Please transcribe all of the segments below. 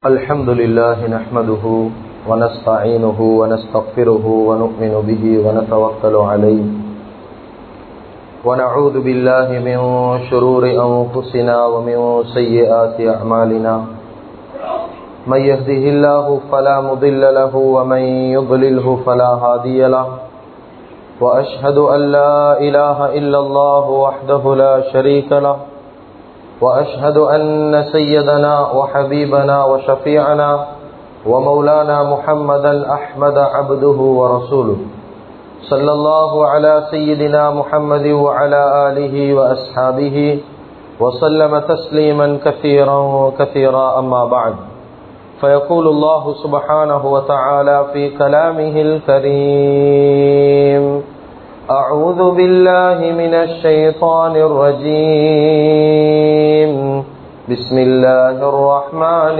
الحمد لله نحمده ونستعينه ونستغفره ونؤمن به ونتوكل عليه ونعوذ بالله من شرور أنفسنا ومن سيئات أعمالنا من يهده الله فلا مضل له ومن يضلله فلا هادي له وأشهد أن لا إله إلا الله وحده لا شريك له وأشهد أن سيدنا وحبيبنا وشفيعنا ومولانا محمدا أحمد عبده ورسوله صلى الله على سيدنا محمد وعلى آله وأصحابه وسلم تسليما كثيرا كثيرا أما بعد فيقول الله سبحانه وتعالى في كلامه الكريم أعوذ بالله من الشيطان الرجيم بسم الله الرحمن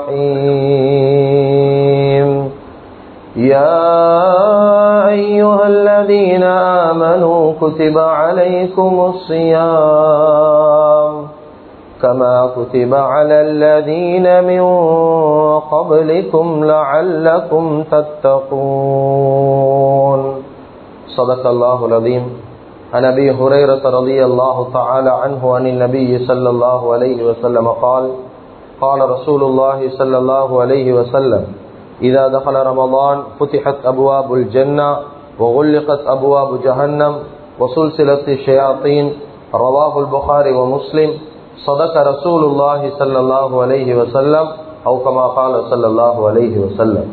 الرحيم يا أيها الذين آمنوا كتب عليكم الصيام كما كتب على الذين من قبلكم لعلكم تتقون صدق الله العظيم عن ابي هريره رضي الله تعالى عنه عن النبي صلى الله عليه وسلم قال قال رسول الله صلى الله عليه وسلم اذا دخل رمضان فتحت ابواب الجنه وغلقت ابواب جهنم وسلسله الشياطين رواه البخاري ومسلم صدق رسول الله صلى الله عليه وسلم او كما قال صلى الله عليه وسلم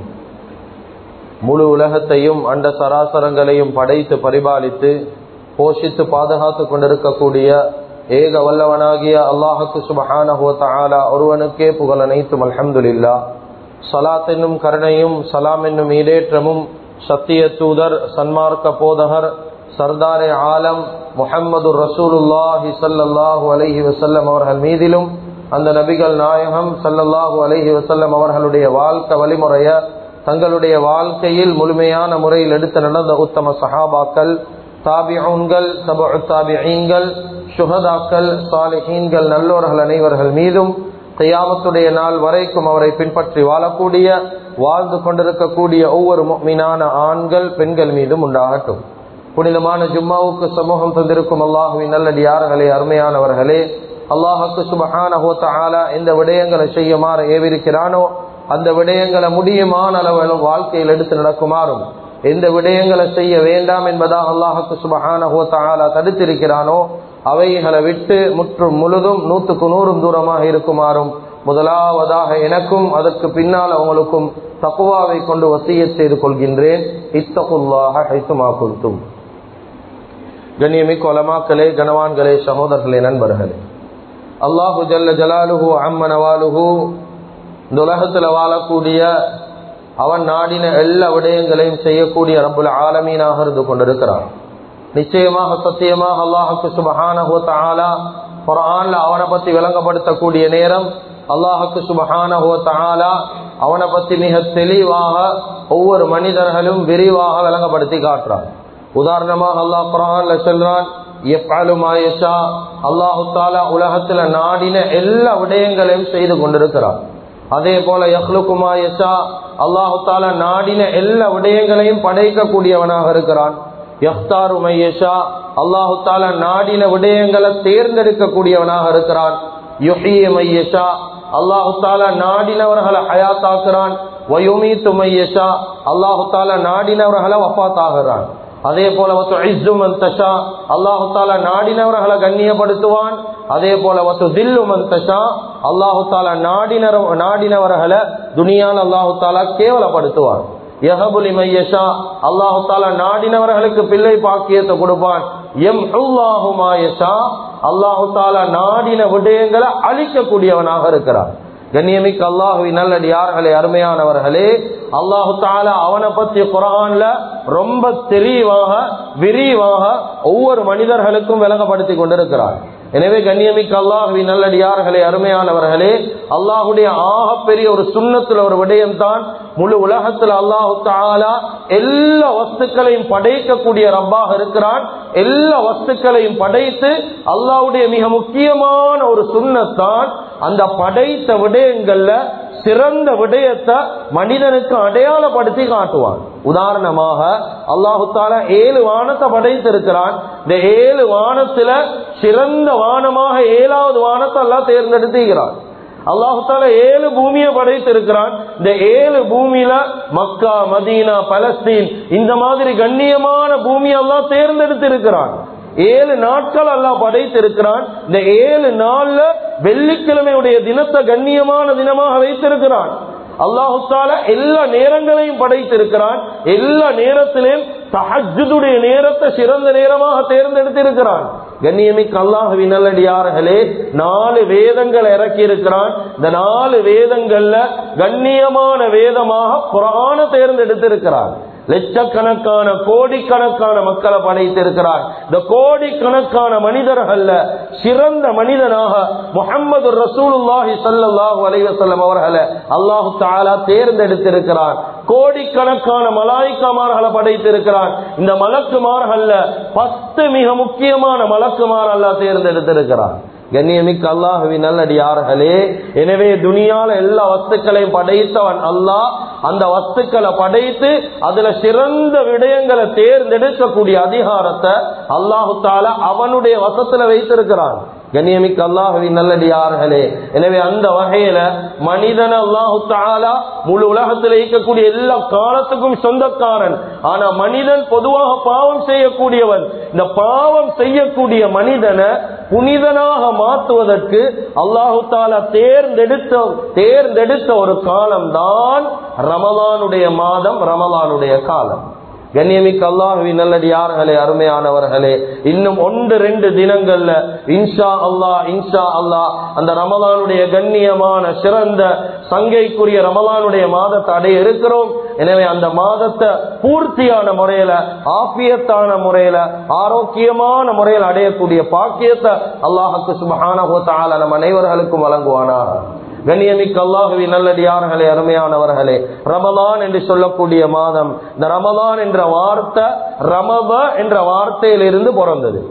முழு உலகத்தையும் அண்ட சராசரங்களையும் படைத்து பரிபாலித்து போஷித்து பாதுகாத்து கொண்டிருக்கக்கூடிய ஏக வல்லவனாகிய அல்லாஹுக்கு சுபஹானஹுவத்தாலா ஒருவனுக்கே புகழ் அனைத்தும் அல்ஹம்துலில்லா சலாத் என்னும் கருணையும் சலாம் என்னும் ஈடேற்றமும் சத்திய தூதர் சன்மார்க்க போதகர் சர்தாரே ஆலம் முஹம்மது ரசூலுல்லாஹி சல்லாஹூ அலஹி வசல்லம் அவர்கள் மீதிலும் அந்த நபிகள் நாயகம் சல்லல்லாஹூ அலஹி வசல்லம் அவர்களுடைய வாழ்க்கை வழிமுறைய தங்களுடைய வாழ்க்கையில் முழுமையான முறையில் எடுத்து நடந்த உத்தம சஹாபாக்கள் தாபியூன்கள் தபு தாபியீன்கள் சுகதாக்கள் சாலிஹீன்கள் நல்லோர்கள் அனைவர்கள் மீதும் கையாமத்துடைய நாள் வரைக்கும் அவரை பின்பற்றி வாழக்கூடிய வாழ்ந்து கொண்டிருக்கக்கூடிய ஒவ்வொரு மீனான ஆண்கள் பெண்கள் மீதும் உண்டாகட்டும் புனிதமான ஜும்மாவுக்கு சமூகம் தந்திருக்கும் அல்லாஹுவின் நல்லடியார்களே அருமையானவர்களே அல்லாஹுக்கு சுபஹான எந்த விடயங்களை செய்யுமாறு ஏவிருக்கிறானோ அந்த விடயங்களை முடியுமான அளவிலும் வாழ்க்கையில் எடுத்து நடக்குமாறும் எந்த விடயங்களை செய்ய வேண்டாம் என்பதாக அல்லாஹுக்கு சுபஹான தடுத்திருக்கிறானோ அவைகளை விட்டு முற்றும் முழுதும் நூற்றுக்கு நூறும் தூரமாக இருக்குமாறும் முதலாவதாக எனக்கும் அதற்கு பின்னால் அவங்களுக்கும் தக்குவாவை கொண்டு வசிய செய்து கொள்கின்றேன் இத்தகுல்லாக ஹைத்துமா கொடுத்தும் கண்ணியமிக்க ஒலமாக்களே கனவான்களே சகோதரர்களே நண்பர்களே அல்லாஹு ஜல்ல ஜலாலுஹு அம்மனவாலுஹு இந்த உலகத்தில் வாழக்கூடிய அவன் நாடின எல்லா விடயங்களையும் செய்யக்கூடிய ரப்புல ஆலமீனாக இருந்து கொண்டிருக்கிறான் நிச்சயமாக சத்தியமாக அல்லாஹுக்கு சுபஹான குரான்ல அவனை பத்தி விளங்கப்படுத்தக்கூடிய நேரம் அல்லாஹுக்கு சுபஹான அவனை பத்தி மிக தெளிவாக ஒவ்வொரு மனிதர்களும் விரிவாக விளங்கப்படுத்தி காட்டுறான் உதாரணமாக அல்லாஹ் குரான்ல சொல்றான் அல்லாஹு தாலா உலகத்துல நாடின எல்லா விடயங்களையும் செய்து கொண்டிருக்கிறான் அதே போல யஹ்லுக்குமா யசா அல்லாஹு தாலா நாடின எல்லா விடயங்களையும் படைக்கக்கூடியவனாக இருக்கிறான் யஹ்தாரு மையஷா அல்லாஹு தாலா நாடின விடயங்களை தேர்ந்தெடுக்கக்கூடியவனாக இருக்கிறான் யுஹிய மையஷா அல்லாஹு தாலா நாடினவர்களை ஹயாத்தாக்குறான் வயுமீத்து மையஷா அல்லாஹு தாலா நாடினவர்களை வஃத்தாகிறான் அதே போல தஷா அல்லாஹு தாலா நாடினவர்களை கண்ணியப்படுத்துவான் அதே போல வத்து தில்லு மந்தஷா அல்லாஹு தாலா நாடினர் நாடினவர்களை துனியால் அல்லாஹு தாலா கேவலப்படுத்துவான் யஹபுலி மையஷா அல்லாஹு தாலா நாடினவர்களுக்கு பிள்ளை பாக்கியத்தை கொடுப்பான் எம் அல்லாஹுமாயஷா அல்லாஹு தாலா நாடின விடயங்களை அழிக்கக்கூடியவனாக இருக்கிறான் கண்ணியமிக்க அல்லாஹுவி நல்லடியார்களே அருமையானவர்களே அல்லாஹு தாலா அவனை பத்தி குரான்ல ரொம்ப தெளிவாக விரிவாக ஒவ்வொரு மனிதர்களுக்கும் விளங்கப்படுத்தி கொண்டிருக்கிறார் எனவே கண்ணியமிக்க அல்லாஹுவி நல்லடியார்களே அருமையானவர்களே அல்லாஹுடைய ஆகப்பெரிய ஒரு சுண்ணத்துல ஒரு விடயம் தான் முழு உலகத்துல அல்லாஹு தாலா எல்லா வஸ்துக்களையும் படைக்கக்கூடிய ரப்பாக இருக்கிறான் எல்லா வஸ்துக்களையும் படைத்து அல்லாஹ்வுடைய மிக முக்கியமான ஒரு சுண்ணத்தான் அந்த படைத்த விடயங்கள்ல சிறந்த விடயத்தை மனிதனுக்கு அடையாளப்படுத்தி காட்டுவான் உதாரணமாக அல்லாஹு தாலா ஏழு வானத்தை படைத்திருக்கிறான் இந்த ஏழு வானத்துல சிறந்த வானமாக ஏழாவது வானத்தை எல்லாம் தேர்ந்தெடுத்துகிறான் அல்லாஹால ஏழு பூமியை படைத்திருக்கிறான் இந்த ஏழு பூமியில மக்கா மதீனா பலஸ்தீன் இந்த மாதிரி கண்ணியமான பூமியெல்லாம் தேர்ந்தெடுத்திருக்கிறான் ஏழு நாட்கள் அல்லாஹ் படைத்திருக்கிறான் இந்த ஏழு நாள்ல வெள்ளிக்கிழமையுடைய தினத்தை கண்ணியமான தினமாக வைத்திருக்கிறான் அல்லாஹுத்தால எல்லா நேரங்களையும் படைத்திருக்கிறான் எல்லா நேரத்திலையும் தஹஜுடைய நேரத்தை சிறந்த நேரமாக தேர்ந்தெடுத்திருக்கிறான் கண்ணியமிக்கு அல்லாஹுவின் நல்லடியார்களே நாலு வேதங்களை இறக்கி இருக்கிறான் இந்த நாலு வேதங்கள்ல கண்ணியமான வேதமாக குரான தேர்ந்தெடுத்திருக்கிறான் லட்சக்கணக்கான கோடிக்கணக்கான மக்களை படைத்திருக்கிறார் இந்த கோடிக்கணக்கான மனிதர்கள்ல சிறந்த மனிதனாக முகமது ரசூலுல்லாஹி சல்லாஹூ அலைவசல்லம் அவர்களை அல்லாஹு தாலா தேர்ந்தெடுத்திருக்கிறார் கோடிக்கணக்கான மலாய்க்கமார்களை படைத்திருக்கிறார் இந்த மலக்குமார்கள்ல பத்து மிக முக்கியமான மலக்குமார் அல்லா தேர்ந்தெடுத்திருக்கிறார் கண்ணியமிக்க அல்லாஹுவின் நல்லடியார்களே எனவே துனியால எல்லா வஸ்துக்களையும் படைத்தவன் அல்லாஹ் அந்த வஸ்துக்களை படைத்து அதுல சிறந்த விடயங்களை தேர்ந்தெடுக்கக்கூடிய அதிகாரத்தை அல்லாஹு தாலா அவனுடைய வசத்துல வைத்திருக்கிறான் கண்ணியமிக்க அல்லாஹுவின் நல்லடியார்களே எனவே அந்த வகையில மனிதன் அல்லாஹு தாலா முழு உலகத்தில் இருக்கக்கூடிய எல்லா காலத்துக்கும் சொந்தக்காரன் ஆனா மனிதன் பொதுவாக பாவம் செய்யக்கூடியவன் இந்த பாவம் செய்யக்கூடிய மனிதனை புனிதனாக மாற்றுவதற்கு அல்லாஹு தாலா தேர்ந்தெடுத்த தேர்ந்தெடுத்த ஒரு காலம்தான் ரமலானுடைய மாதம் ரமலானுடைய காலம் கண்ணியமிக்க அல்லாஹுவின் நல்லடியார்களே அருமையானவர்களே இன்னும் ஒன்று ரெண்டு தினங்கள்ல இன்ஷா அல்லா இன்ஷா அல்லா அந்த ரமலானுடைய கண்ணியமான சிறந்த சங்கைக்குரிய ரமலானுடைய மாதத்தை அடைய இருக்கிறோம் எனவே அந்த மாதத்தை பூர்த்தியான முறையில ஆபியத்தான முறையில ஆரோக்கியமான முறையில் அடையக்கூடிய பாக்கியத்தை அல்லாஹுக்கு சுபஹான நம் அனைவர்களுக்கும் வழங்குவானார் கண்ணியமிக்க அல்லாஹுவி நல்லடியார்களே அருமையானவர்களே ரமலான் என்று சொல்லக்கூடிய மாதம் இந்த ரமலான் என்ற வார்த்தை ரமப என்ற வார்த்தையிலிருந்து பிறந்தது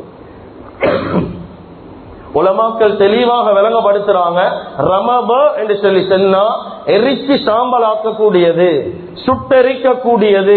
உலமாக்கள் தெளிவாக விளங்கப்படுத்துறாங்க ரமப என்று சொல்லி சொன்னா எரிச்சு சாம்பலாக்கக்கூடியது சுட்டெரிக்கக்கூடியது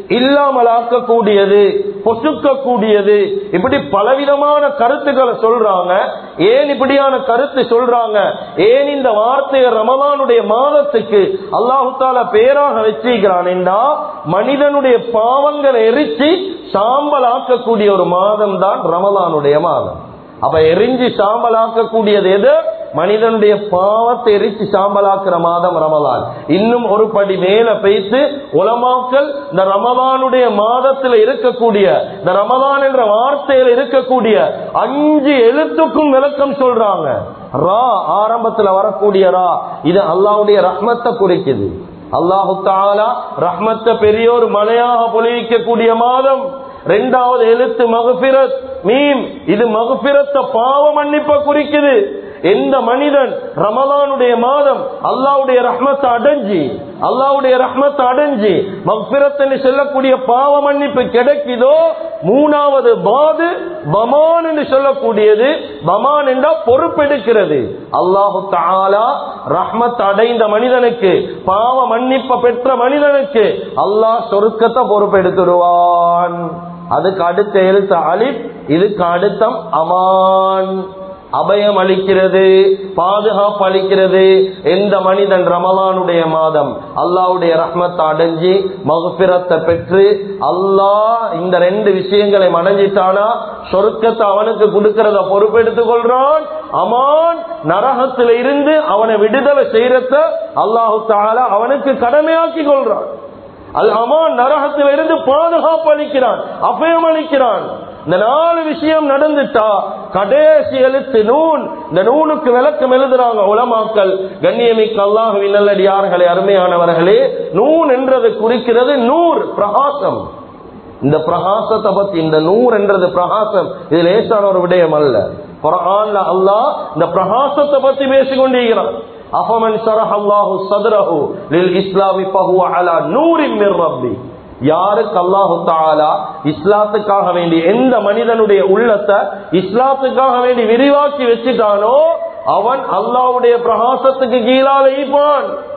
இல்லாமலாக்கக்கூடியது பொசுக்கக்கூடியது இப்படி பலவிதமான கருத்துக்களை சொல்றாங்க ஏன் இப்படியான கருத்து சொல்றாங்க ஏன் இந்த வார்த்தையை ரமலானுடைய மாதத்துக்கு அல்லாஹு தாலா பேராக வச்சிருக்கிறான் என்றா மனிதனுடைய பாவங்களை எரிச்சு சாம்பலாக்கக்கூடிய ஒரு மாதம் தான் ரமலானுடைய மாதம் அப்ப எரிஞ்சு சாம்பலாக்கக்கூடியது எது மனிதனுடைய பாவத்தை எரிச்சு சாம்பலாக்குற மாதம் ரமலான் இன்னும் ஒரு படி மேல பேசி உலமாக்கள் இந்த ரமலானுடைய மாதத்தில் இருக்கக்கூடிய இந்த ரமலான் என்ற வார்த்தையில் இருக்கக்கூடிய அஞ்சு எழுத்துக்கும் விளக்கம் சொல்றாங்க ரா ஆரம்பத்துல வரக்கூடிய ரா இது அல்லாவுடைய ரஹ்மத்தை குறிக்குது அல்லாஹு தாலா ரஹ்மத்தை பெரிய ஒரு மலையாக பொழிவிக்கக்கூடிய மாதம் ரெண்டாவது எழுத்து மகபிரத் மீம் இது மகபிரத்த பாவ மன்னிப்ப குறிக்குது எந்த மனிதன் ரமலானுடைய மாதம் அல்லாவுடைய ரஹ்மத்தை அடைஞ்சி அல்லாவுடைய ரஹ்மத்தை அடைஞ்சி மக்பிரத் சொல்லக்கூடிய பாவ மன்னிப்பு கிடைக்குதோ மூணாவது பாது பமான் என்று சொல்லக்கூடியது பமான் என்றா பொறுப்பெடுக்கிறது அல்லாஹு தாலா ரஹ்மத் அடைந்த மனிதனுக்கு பாவ மன்னிப்ப பெற்ற மனிதனுக்கு அல்லாஹ் சொருக்கத்தை பொறுப்பெடுத்துடுவான் அதுக்கு அடுத்த எழுத்து அலிப் இதுக்கு அடுத்தம் அமான் அபயம் அளிக்கிறது பாதுகாப்பு அளிக்கிறது எந்த மனிதன் ரமலானுடைய மாதம் அல்லாவுடைய ரஹ்மத்தை அடைஞ்சி மகபிரத்தை பெற்று அல்லாஹ் இந்த ரெண்டு விஷயங்களை அடைஞ்சிட்டானா சொருக்கத்தை அவனுக்கு கொடுக்கிறத பொறுப்பெடுத்துக் கொள்றான் அமான் நரகத்தில் இருந்து அவனை விடுதலை செய்யறத அல்லாஹு தாலா அவனுக்கு கடமையாக்கி கொள்றான் அல் அமான் நரகத்தில் இருந்து பாதுகாப்பு அளிக்கிறான் அபயம் அளிக்கிறான் இந்த நாலு விஷயம் நடந்துட்டா கடைசி எழுத்து நூன் இந்த நூனுக்கு விளக்கம் எழுதுறாங்க உலமாக்கல் கண்ணியமிக்க அல்லாஹுவின் நல்லடியார்களே அருமையானவர்களே நூன் என்றது குறிக்கிறது நூறு பிரகாசம் இந்த பிரகாசத்தை பத்தி இந்த நூறு என்றது பிரகாசம் இது லேசான ஒரு விடயம் அல்ல குரான்ல அல்லாஹ் இந்த பிரகாசத்தை பத்தி பேசிக்கொண்டிருக்கிறான் அஃபமன் ஷரஹ அல்லாஹு சத்ரஹு லில் இஸ்லாமி ஃபஹுவ அலா நூரின் மிர் ரப்பி யாருக்கு அல்லாஹு தாலா இஸ்லாத்துக்காக வேண்டி எந்த மனிதனுடைய உள்ளத்தை இஸ்லாத்துக்காக வேண்டி விரிவாக்கி வச்சுட்டானோ அவன் அல்லாவுடைய பிரகாசத்துக்கு கீழால ஈப்பான்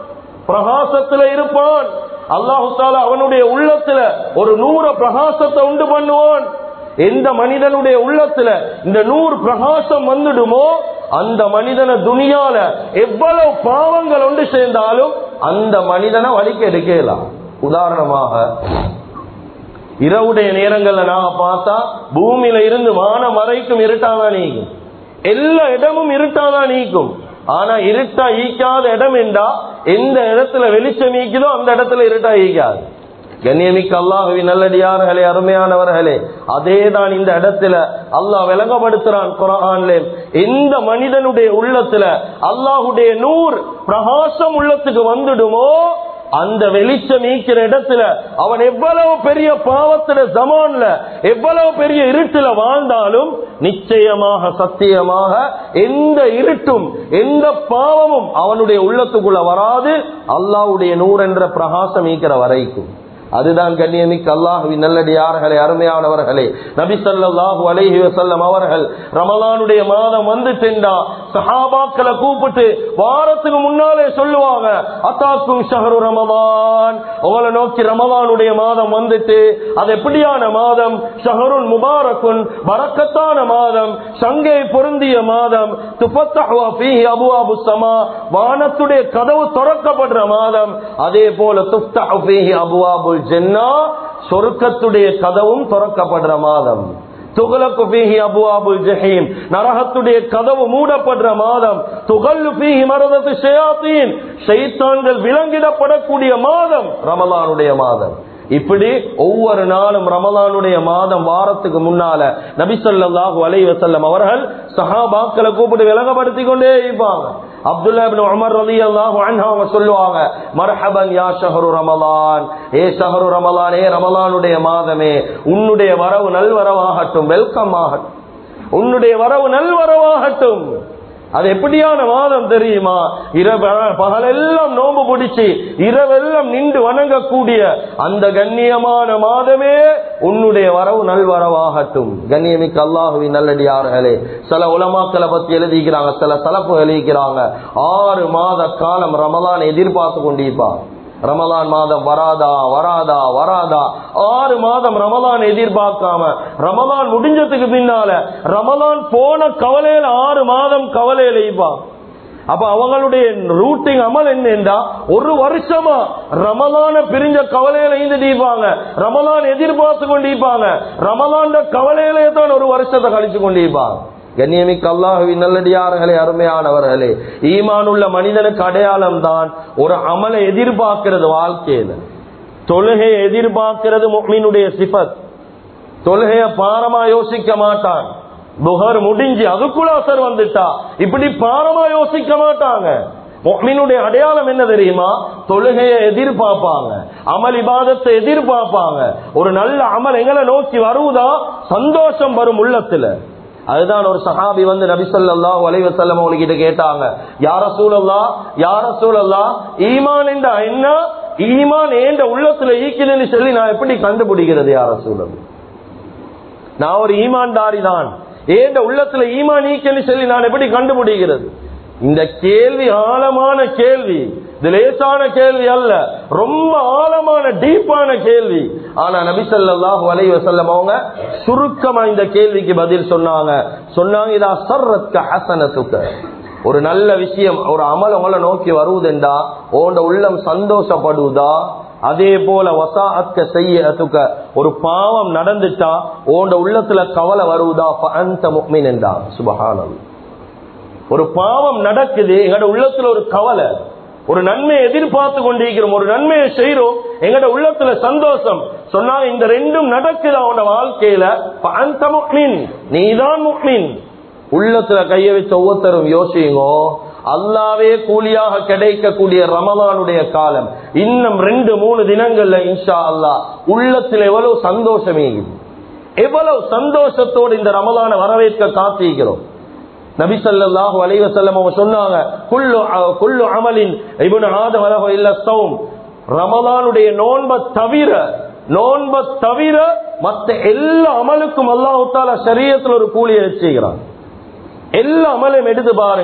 பிரகாசத்துல இருப்பான் அல்லாஹு தாலா அவனுடைய உள்ளத்துல ஒரு நூற பிரகாசத்தை உண்டு பண்ணுவான் எந்த மனிதனுடைய உள்ளத்துல இந்த நூறு பிரகாசம் வந்துடுமோ அந்த மனிதனை துனியால எவ்வளவு பாவங்கள் ஒன்று சேர்ந்தாலும் அந்த மனிதனை வலிக்க எடுக்கலாம் உதாரணமாக இரவுடைய நேரங்கள்ல நாங்க பார்த்தா பூமியில இருந்து வானம் வரைக்கும் இருட்டாதான் நீக்கும் எல்லா இடமும் இருட்டாதான் நீக்கும் ஆனா இருட்டா ஈக்காத இடம் என்றா எந்த இடத்துல வெளிச்சம் ஈக்குதோ அந்த இடத்துல இருட்டா ஈக்காது கண்ணியமிக்க அல்லாஹுவின் நல்லடியார்களே அருமையானவர்களே அதேதான் இந்த இடத்துல அல்லாஹ் விளங்கப்படுத்துறான் குரான்ல எந்த மனிதனுடைய உள்ளத்துல அல்லாஹுடைய நூறு பிரகாசம் உள்ளத்துக்கு வந்துடுமோ அந்த வெளிச்சம் நீக்கிற இடத்துல அவன் எவ்வளவு பெரிய பாவத்துல ஜமான்ல எவ்வளவு பெரிய இருட்டுல வாழ்ந்தாலும் நிச்சயமாக சத்தியமாக எந்த இருட்டும் எந்த பாவமும் அவனுடைய உள்ளத்துக்குள்ள வராது அல்லாவுடைய நூறு என்ற பிரகாசம் நீக்கிற வரைக்கும் அதுதான் கண்ணியமிக்க அல்லாஹுவின் நல்லடியார்களே அருமையானவர்களே நபி ஸல்லல்லாஹு அலைஹி வஸல்லம் அவர்கள் ரமலானுடைய மாதம் வந்து சென்றா சஹாபாக்களை கூப்பிட்டு வாரத்துக்கு முன்னாலே சொல்லுவாங்க அத்தாக்கும் ஷஹரு ரமலான் உங்களை நோக்கி ரமலானுடைய மாதம் வந்துட்டு அது எப்படியான மாதம் ஷஹருன் முபாரக்குன் பரக்கத்தான மாதம் சங்கை பொருந்திய மாதம் துஃபத்தஹு ஃபீஹி அபுவாபு ஸமா வானத்துடைய கதவு திறக்கப்படுற மாதம் அதே போல துஃப்தஹு ஃபீஹி அபுவாபுல் ஜென்னா சொர்க்கத்துடைய கதவும் திறக்கப்படுற மாதம் துகலக்கு பீஹி அபுவாபுல் ஜஹீம் நரகத்துடைய கதவு மூடப்படுற மாதம் துகல்லு பீஹி மரதத்து ஷயாத்தீன் ஷைத்தான்கள் விலங்கிடப்படக்கூடிய மாதம் ரமலானுடைய மாதம் இப்படி ஒவ்வொரு நாளும் ரமலானுடைய மாதம் வாரத்துக்கு முன்னால நபிசல்லாஹு அலை வசல்லம் அவர்கள் சஹாபாக்களை கூப்பிட்டு விளங்கப்படுத்தி கொண்டே இருப்பாங்க அப்துல்லா இப்னு உமர் ரலியல்லாஹு அன்ஹு அவங்க சொல்லுவாங்க மர்ஹபன் யா ஷஹரு ரமலான் ஏ ஷஹரு ரமலான் ஏ ரமலானுடைய மாதமே உன்னுடைய வரவு நல்வரவாகட்டும் வெல்கம் ஆகட்டும் உன்னுடைய வரவு நல்வரவாகட்டும் அது எப்படியான மாதம் தெரியுமா இரவு பகலெல்லாம் நோம்பு பிடிச்சு இரவெல்லாம் நின்று வணங்கக்கூடிய அந்த கண்ணியமான மாதமே உன்னுடைய வரவு நல்வரவாகட்டும் கண்ணியமிக்க அல்லாஹுவின் நல்லடியார்களே சில உலமாக்களை பத்தி எழுதிக்கிறாங்க சில தலப்பு எழுதிக்கிறாங்க ஆறு மாத காலம் ரமலான் எதிர்பார்த்து கொண்டிருப்பார் ரமலான் மாதம் வராதா வராதா வராதா ஆறு மாதம் ரமலான் எதிர்பார்க்காம ரமலான் முடிஞ்சதுக்கு பின்னால ரமலான் போன கவலையில ஆறு மாதம் கவலையில இருப்பான் அப்ப அவங்களுடைய ரூட்டிங் அமல் என்னண்டா ஒரு வருஷமா ரமலான பிரிஞ்ச கவலையில இருந்து தீப்பாங்க ரமலான் எதிர்பார்த்து கொண்டிருப்பாங்க ரமலான் கவலையிலே தான் ஒரு வருஷத்தை கழிச்சு கொண்டிருப்பாங்க கண்ணியமிக்க அல்லாஹுவின் நல்லடியார்களே அருமையானவர்களே ஈமான் உள்ள மனிதனுக்கு அடையாளம் தான் ஒரு அமலை எதிர்பார்க்கிறது வாழ்க்கையில தொழுகையை எதிர்பார்க்கிறது முக்மீனுடைய சிபத் தொழுகைய பாரமா யோசிக்க மாட்டான் புகர் முடிஞ்சு அதுக்குள்ள அசர் வந்துட்டா இப்படி பாரமா யோசிக்க மாட்டாங்க முக்மீனுடைய அடையாளம் என்ன தெரியுமா தொழுகையை எதிர்பார்ப்பாங்க அமல் இபாதத்தை எதிர்பார்ப்பாங்க ஒரு நல்ல அமல் எங்களை நோக்கி வருவதா சந்தோஷம் வரும் உள்ளத்துல அதுதான் ஒரு சஹாபி வந்து நபிசல்லா வலைவசல்லம் அவங்ககிட்ட கேட்டாங்க யார சூழல்லா யார சூழல்லா ஈமான் என்ற என்ன ஈமான் ஏண்ட உள்ளத்துல ஈக்குதுன்னு சொல்லி நான் எப்படி கண்டுபிடிக்கிறது யார சூழல் நான் ஒரு ஈமான்தாரி தான் ஏண்ட உள்ளத்துல ஈமான் ஈக்கன்னு சொல்லி நான் எப்படி கண்டுபிடிக்கிறது இந்த கேள்வி ஆழமான கேள்வி இது லேசான கேள்வி அல்ல ரொம்ப ஆழமான டீப்பான கேள்வி ஆனா நபிசல்லாஹு அலை வசல்லம் அவங்க சுருக்கமா இந்த கேள்விக்கு பதில் சொன்னாங்க சொன்னாங்க இதா சர்ரத்க ஹசனத்துக்க ஒரு நல்ல விஷயம் ஒரு அமல் உங்களை நோக்கி வருவதென்றா உங்களோட உள்ளம் சந்தோஷப்படுவதா அதே போல வசாஅத்க செய்யத்துக்க ஒரு பாவம் நடந்துட்டா உங்களோட உள்ளத்துல கவலை வருவதா அந்த முக்மின் என்றா சுபஹானம் ஒரு பாவம் நடக்குது எங்களோட உள்ளத்துல ஒரு கவலை ஒரு நன்மையை எதிர்பார்த்து கொண்டிருக்கிறோம் ஒரு நன்மையை செய்யறோம் எங்கட உள்ளத்துல சந்தோஷம் சொன்னாங்க இந்த ரெண்டும் நடக்குது அவனோட வாழ்க்கையில அந்த முக்மின் நீதான் முக்மின் உள்ளத்துல கைய வச்ச ஒவ்வொருத்தரும் யோசிங்கோ அல்லாவே கூலியாக கிடைக்கக்கூடிய ரமலானுடைய காலம் இன்னும் ரெண்டு மூணு தினங்கள்ல இன்ஷா அல்லா உள்ளத்துல எவ்வளவு சந்தோஷமே எவ்வளவு சந்தோஷத்தோடு இந்த ரமலான வரவேற்க காத்திருக்கிறோம் நபி ஸல்லல்லாஹு அலைஹி வஸல்லம் அவங்க சொன்னாங்க குல்லு குல்லு அமலின் இப்னு ஆதம் அலஹு இல்ல ஸௌம் ரமலானுடைய நோன்ப தவிர நோன்ப தவிர மத்த எல்லா அமலுக்கும் அல்லாஹ் தஆலா ஷரியத்துல ஒரு கூலியை வச்சுக்கிறான் எல்லா அமலையும் எடுத்து பாருங்க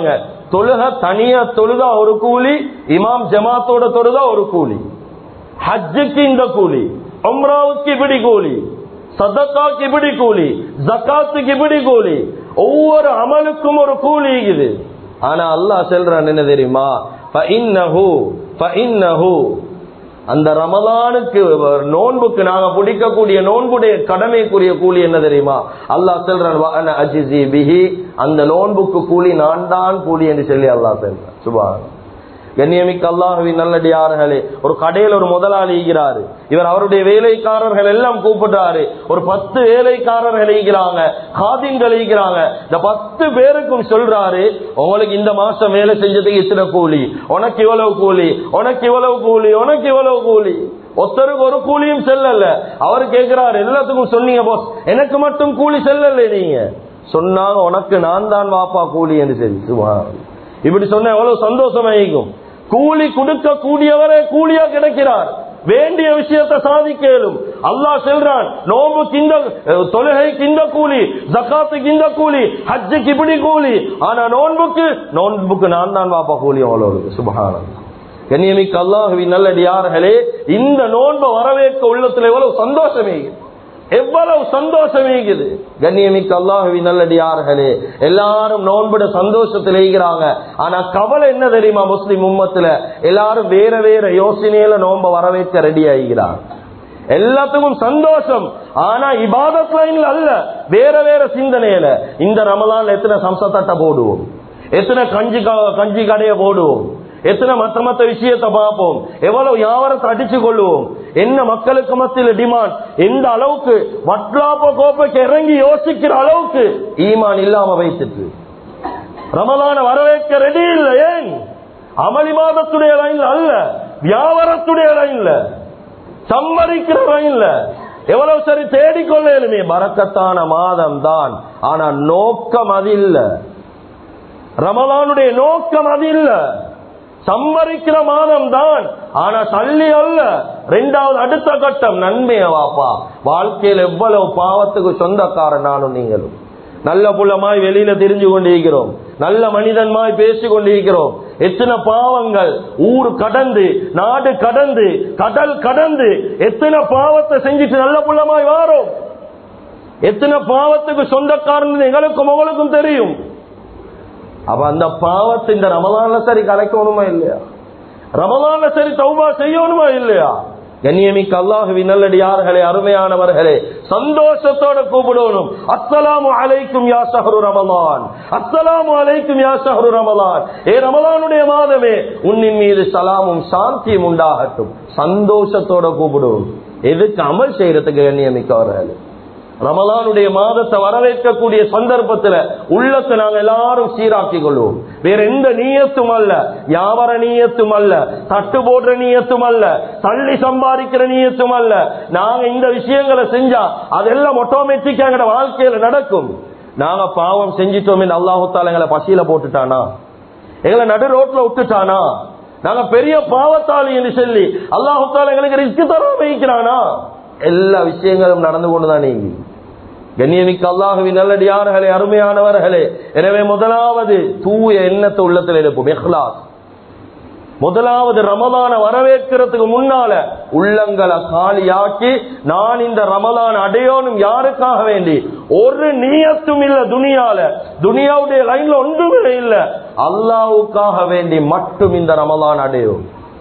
தொழுக தனியா தொழுதா ஒரு கூலி இமாம் ஜமாத்தோட தொழுதா ஒரு கூலி ஹஜ்ஜுக்கு இந்த கூலி உம்ராவுக்கு இப்படி கூலி சதக்காக்கு இப்படி கூலி ஜக்காத்துக்கு இப்படி கூலி ஒவ்வொரு அமலுக்கும் ஒரு கூலி இருக்குது ஆனா அல்லாஹ் சொல்றான் என்ன தெரியுமா فإنه فإنه அந்த ரமலானுக்கு நோன்புக்கு நாங்க பிடிக்கக்கூடிய நோன்புடைய கடமைக்குரிய கூலி என்ன தெரியுமா அல்லாஹ் சொல்றான் "வ அன அஜிஸி பிஹி." அந்த நோன்புக்கு கூலி நான் தான் கூலி என்று சொல்லி அல்லாஹ் சொல்றான் சுபான் கண்ணியமிக்க அல்லாஹுவின் நல்லடியார்களே ஒரு கடையில் ஒரு முதலாளி ஈகிறாரு இவர் அவருடைய வேலைக்காரர்கள் எல்லாம் கூப்பிடுறாரு ஒரு பத்து வேலைக்காரர்கள் ஈகிறாங்க காதின்கள் ஈகிறாங்க இந்த பத்து பேருக்கும் சொல்றாரு உங்களுக்கு இந்த மாசம் வேலை செஞ்சதுக்கு இத்தனை கூலி உனக்கு இவ்வளவு கூலி உனக்கு இவ்வளவு கூலி உனக்கு இவ்வளவு கூலி ஒருத்தருக்கு ஒரு கூலியும் செல்லல அவர் கேட்கிறாரு எல்லாத்துக்கும் சொன்னீங்க போஸ் எனக்கு மட்டும் கூலி செல்லல நீங்க சொன்னாங்க உனக்கு நான் தான் வாப்பா கூலி என்று சரி சுமார் இப்படி சொன்ன எவ்வளவு சந்தோஷமாயிக்கும் கூலி கொடுக்க கூடியவரே கூலியா கிடைக்கிறார் வேண்டிய விஷயத்தை சாதிக்கலும் அல்லாஹ் சொல்றான் நோம்புக்கு இந்த அஹ், தொழுகைக்கு இந்த கூலி ஜக்காத்துக்கு இந்த கூலி ஹஜ்ஜுக்கு இப்படி கூலி ஆனா நோன்புக்கு நோன்புக்கு நான் தான் வாப்பா கூலி அவ்வளவு சுபகானம் கண்ணியமிக்க அல்லாஹுவின் நல்லடியார்களே இந்த நோன்பை வரவேற்க உள்ளத்துல எவ்வளவு சந்தோஷமே எவ்வளவு சந்தோஷம் இருக்குது கண்ணியமிக்க அல்லாஹுவி நல்லடியார்களே எல்லாரும் நோன்புட சந்தோஷத்தில் இருக்கிறாங்க ஆனா கவலை என்ன தெரியுமா முஸ்லிம் உம்மத்துல எல்லாரும் வேற வேற யோசனையில நோன்ப வரவேற்க ரெடி ஆகிறாங்க எல்லாத்துக்கும் சந்தோஷம் ஆனா இபாதத் லைன்ல அல்ல வேற வேற சிந்தனையில இந்த ரமலான் எத்தனை சம்சத்தட்டை போடுவோம் எத்தனை கஞ்சி க- கஞ்சி கடையை போடுவோம் எத்தனை மத்த மத்த விஷயத்தை பார்ப்போம் எவ்வளவு வியாபாரத்தை அடிச்சு கொள்ளுவோம் என்ன மக்களுக்கு மத்தியில் டிமாண்ட் எந்த அளவுக்கு வட்லாப்ப கோப்பைக்கு இறங்கி யோசிக்கிற அளவுக்கு ஈமான் இல்லாம வைத்துட்டு ரமலான வரவேற்க ரெடி இல்ல ஏன் அமளி மாதத்துடைய லைன்ல அல்ல வியாபாரத்துடைய லைன்ல சம்மரிக்கிற லைன்ல எவ்வளவு சரி தேடிக்கொள்ளலுமே பறக்கத்தான மாதம் தான் ஆனா நோக்கம் அது இல்ல ரமலானுடைய நோக்கம் அது இல்ல சம்மரிக்கிற மாதம் தான் ஆனா சல்லி அல்ல ரெண்டாவது அடுத்த கட்டம் நன்மைய வாப்பா வாழ்க்கையில் எவ்வளவு பாவத்துக்கு சொந்தக்காரன் நானும் நீங்களும் நல்ல புள்ளமாய் வெளியில தெரிஞ்சு கொண்டிருக்கிறோம் நல்ல மனிதன்மாய் பேசி கொண்டிருக்கிறோம் எத்தனை பாவங்கள் ஊர் கடந்து நாடு கடந்து கடல் கடந்து எத்தனை பாவத்தை செஞ்சுட்டு நல்ல புள்ளமாய் வாரோம் எத்தனை பாவத்துக்கு சொந்தக்காரன் எங்களுக்கும் உங்களுக்கும் தெரியும் அப்ப அந்த பாவத்தை இந்த ரமலான்ல சரி கலைக்கணுமா இல்லையா ரமலான்ல சரி தௌபா செய்யணுமா இல்லையா கண்ணியமிக்க அல்லாஹுவின் நல்லடியார்களே அருமையானவர்களே சந்தோஷத்தோட கூப்பிடணும் அஸ்ஸலாமு அலைக்கும் யா ஷஹ்ரு ரமலான் அஸ்ஸலாமு அலைக்கும் யா ஷஹ்ரு ரமலான் ஏ ரமலானுடைய மாதமே உன்னின் மீது சலாமும் சாந்தியும் உண்டாகட்டும் சந்தோஷத்தோட கூப்பிடுவோம் எதுக்கு அமல் செய்யறதுக்கு கண்ணியமிக்கவர்களே ரமலானுடைய மாதத்தை வரவேற்கக்கூடிய சந்தர்ப்பத்துல உள்ளத்தை நாங்க எல்லாரும் சீராக்கி கொள்வோம் வேற எந்த நீயத்தும் அல்ல வியாபார நீயத்தும் அல்ல தட்டு போடுற நீயத்தும் அல்ல தள்ளி சம்பாதிக்கிற நீயத்தும் அல்ல நாங்க இந்த விஷயங்களை செஞ்சா அதெல்லாம் ஆட்டோமேட்டிக்கா எங்களோட வாழ்க்கையில நடக்கும் நாங்க பாவம் செஞ்சிட்டோம் என்று அல்லாஹால எங்களை பசியில போட்டுட்டானா எங்களை நடு ரோட்ல விட்டுட்டானா நாங்க பெரிய பாவத்தாளி என்று சொல்லி அல்லாஹால எங்களுக்கு ரிஸ்க் தர வைக்கிறானா எல்லா விஷயங்களும் நடந்து கொண்டுதான் நீங்க கண்ணியமிக்க அல்லாஹுவின் நல்லடியார்களே அருமையானவர்களே எனவே முதலாவது தூய எண்ணத்தை உள்ளத்தில் எழுப்பும் இஹ்லாஸ் முதலாவது ரமலான வரவேற்கிறதுக்கு முன்னால உள்ளங்களை காலியாக்கி நான் இந்த ரமலான் அடையோனும் யாருக்காக வேண்டி ஒரு நீயத்தும் இல்ல துனியால துனியாவுடைய லைன்ல ஒன்றுமே இல்ல அல்லாவுக்காக வேண்டி மட்டும் இந்த ரமலான் அடையும்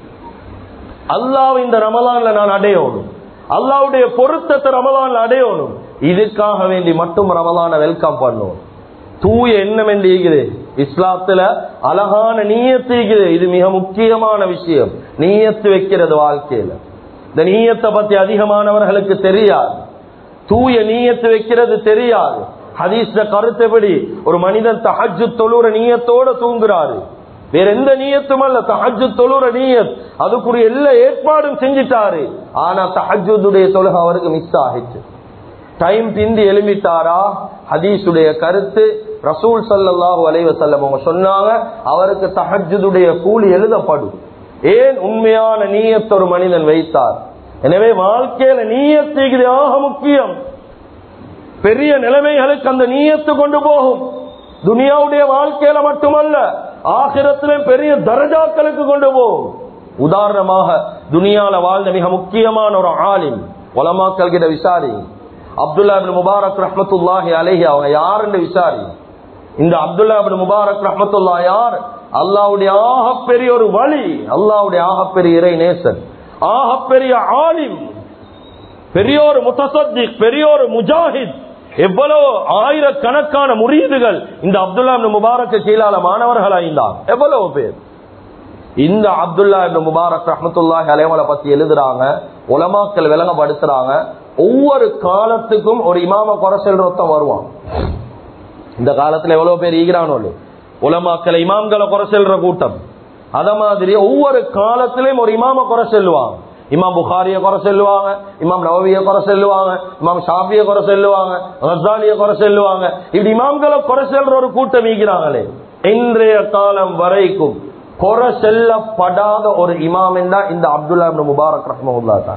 அல்லாஹ் இந்த ரமலான்ல நான் அடையணும் அல்லாவுடைய பொருத்தத்தை ரமலான்ல அடையணும் இதுக்காக வேண்டி மட்டும் ரமலான வெல்கம் பண்ணும் தூய எண்ணம் என்று இருக்குது இஸ்லாத்துல அழகான நீயத்து இருக்குது இது மிக முக்கியமான விஷயம் நீயத்து வைக்கிறது வாழ்க்கையில இந்த நீயத்தை பத்தி அதிகமானவர்களுக்கு தெரியாது தூய நீயத்து வைக்கிறது தெரியாது ஹதீஸ்ல கருத்தபடி ஒரு மனிதன் தஹஜ்ஜு தொழுற நீயத்தோட தூங்குறாரு வேற எந்த நீயத்தும் அல்ல தஹஜ்ஜு தொழுற நீயத் அதுக்குரிய எல்லா ஏற்பாடும் செஞ்சிட்டாரு ஆனா தஹஜ்ஜுடைய தொழுகை அவருக்கு மிஸ் ஆகிச்சு டைம் பிந்தி எழுமிட்டாரா ஹதீஸுடைய கருத்து ரசூல் சல்லாஹூ அலைவசல்லம் அவங்க சொன்னாங்க அவருக்கு தஹஜுடைய கூலி எழுதப்படும் ஏன் உண்மையான நீயத்தை ஒரு மனிதன் வைத்தார் எனவே வாழ்க்கையில நீயத்துக்கு ஆக முக்கியம் பெரிய நிலைமைகளுக்கு அந்த நீயத்து கொண்டு போகும் துனியாவுடைய வாழ்க்கையில மட்டுமல்ல ஆகிரத்திலும் பெரிய தரஜாக்களுக்கு கொண்டு போகும் உதாரணமாக துனியால வாழ்ந்த மிக முக்கியமான ஒரு ஆலிம் உலமாக்கள் கிட்ட விசாரி அப்துல்லா பின் முபாரக் ரஹமத்துல்லாஹி அலைஹி அவங்க யாருன்னு விசாரி இந்த அப்துல்லா பின் முபாரக் ரஹமத்துல்லா யார் அல்லாவுடைய ஆகப்பெரிய ஒரு வழி அல்லாவுடைய ஆகப்பெரிய இறை நேசன் ஆகப்பெரிய ஆலிம் பெரிய ஒரு முத்தசத்திக் பெரிய ஒரு முஜாஹித் எவ்வளவு ஆயிரக்கணக்கான முரீதுகள் இந்த அப்துல்லா பின் முபாரக்கு கீழால மாணவர்கள் ஆய்ந்தார் எவ்வளவு பேர் இந்த அப்துல்லா இப்னு முபாரக் ரஹமத்துல்லாஹி அலைவலை பத்தி எழுதுறாங்க உலமாக்கள் விளங்கப்படுத்துறாங்க ஒவ்வொரு காலத்துக்கும் ஒரு இமாம குறை செல்ற ஒருத்தன் வருவான் இந்த காலத்துல எவ்வளவு பேர் ஈகிறானோ உலமாக்களை இமாம்களை குறை செல்ற கூட்டம் அத மாதிரி ஒவ்வொரு காலத்திலையும் ஒரு இமாம குறை செல்வாங்க இமாம் புகாரிய குறை செல்லுவாங்க இமாம் நவவிய குறை செல்லுவாங்க இமாம் ஷாஃபிய குறை செல்லுவாங்க ரசாலிய குறை செல்லுவாங்க இப்படி இமாம்களை குறை செல்ற ஒரு கூட்டம் ஈகிறாங்களே இன்றைய காலம் வரைக்கும் குறை செல்லப்படாத ஒரு இமாம் தான் இந்த அப்துல்லா இப்னு முபாரக் ரஹ்மஹுல்லா தான்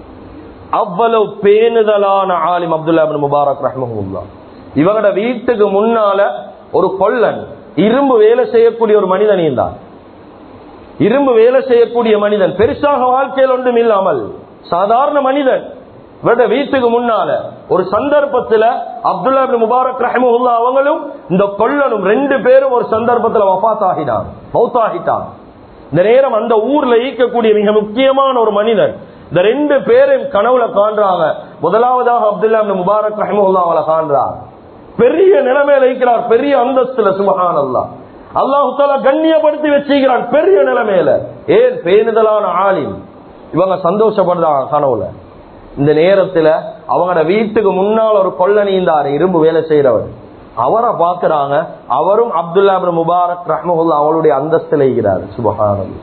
அவ்வளவு பேணுதலான ஆலிம் அப்துல்லா இப்னு முபாரக் ரஹ்மஹுல்லா இவங்களோட வீட்டுக்கு முன்னால ஒரு கொல்லன் இரும்பு வேலை செய்யக்கூடிய ஒரு மனிதன் தான் இரும்பு வேலை செய்யக்கூடிய மனிதன் பெருசாக வாழ்க்கையில் ஒன்றும் இல்லாமல் சாதாரண மனிதன் இவருடைய வீட்டுக்கு முன்னால ஒரு சந்தர்ப்பத்துல அப்துல்லா இப்னு முபாரக் ரஹமுல்லா அவங்களும் இந்த கொல்லனும் ரெண்டு பேரும் ஒரு சந்தர்ப்பத்துல வஃத் ஆகினான் மௌத் ஆகிட்டான் இந்த நேரம் அந்த ஊர்ல ஈக்கக்கூடிய மிக முக்கியமான ஒரு மனிதன் இந்த ரெண்டு பேரையும் கனவுல காண்றாங்க முதலாவதாக அப்துல்லா இப்னு முபாரக் ரஹமுல்லா அவளை காண்றார் பெரிய நிலைமையில இருக்கிறார் பெரிய அந்தஸ்துல சுபஹான் அல்லா அல்லாஹு தாலா கண்ணியப்படுத்தி வச்சுக்கிறான் பெரிய நிலைமையில ஏன் பேணுதலான ஆலிம் இவங்க சந்தோஷப்படுறாங்க கனவுல இந்த நேரத்துல அவங்களோட வீட்டுக்கு முன்னால் ஒரு கொள்ள நீந்தாரு இரும்பு வேலை செய்யறவர் அவரை பாக்குறாங்க அவரும் அப்துல்லா பின் முபாரக் ரஹ்மஹுல்லா அவளுடைய அந்தஸ்தில் இருக்கிறார் சுபஹானம்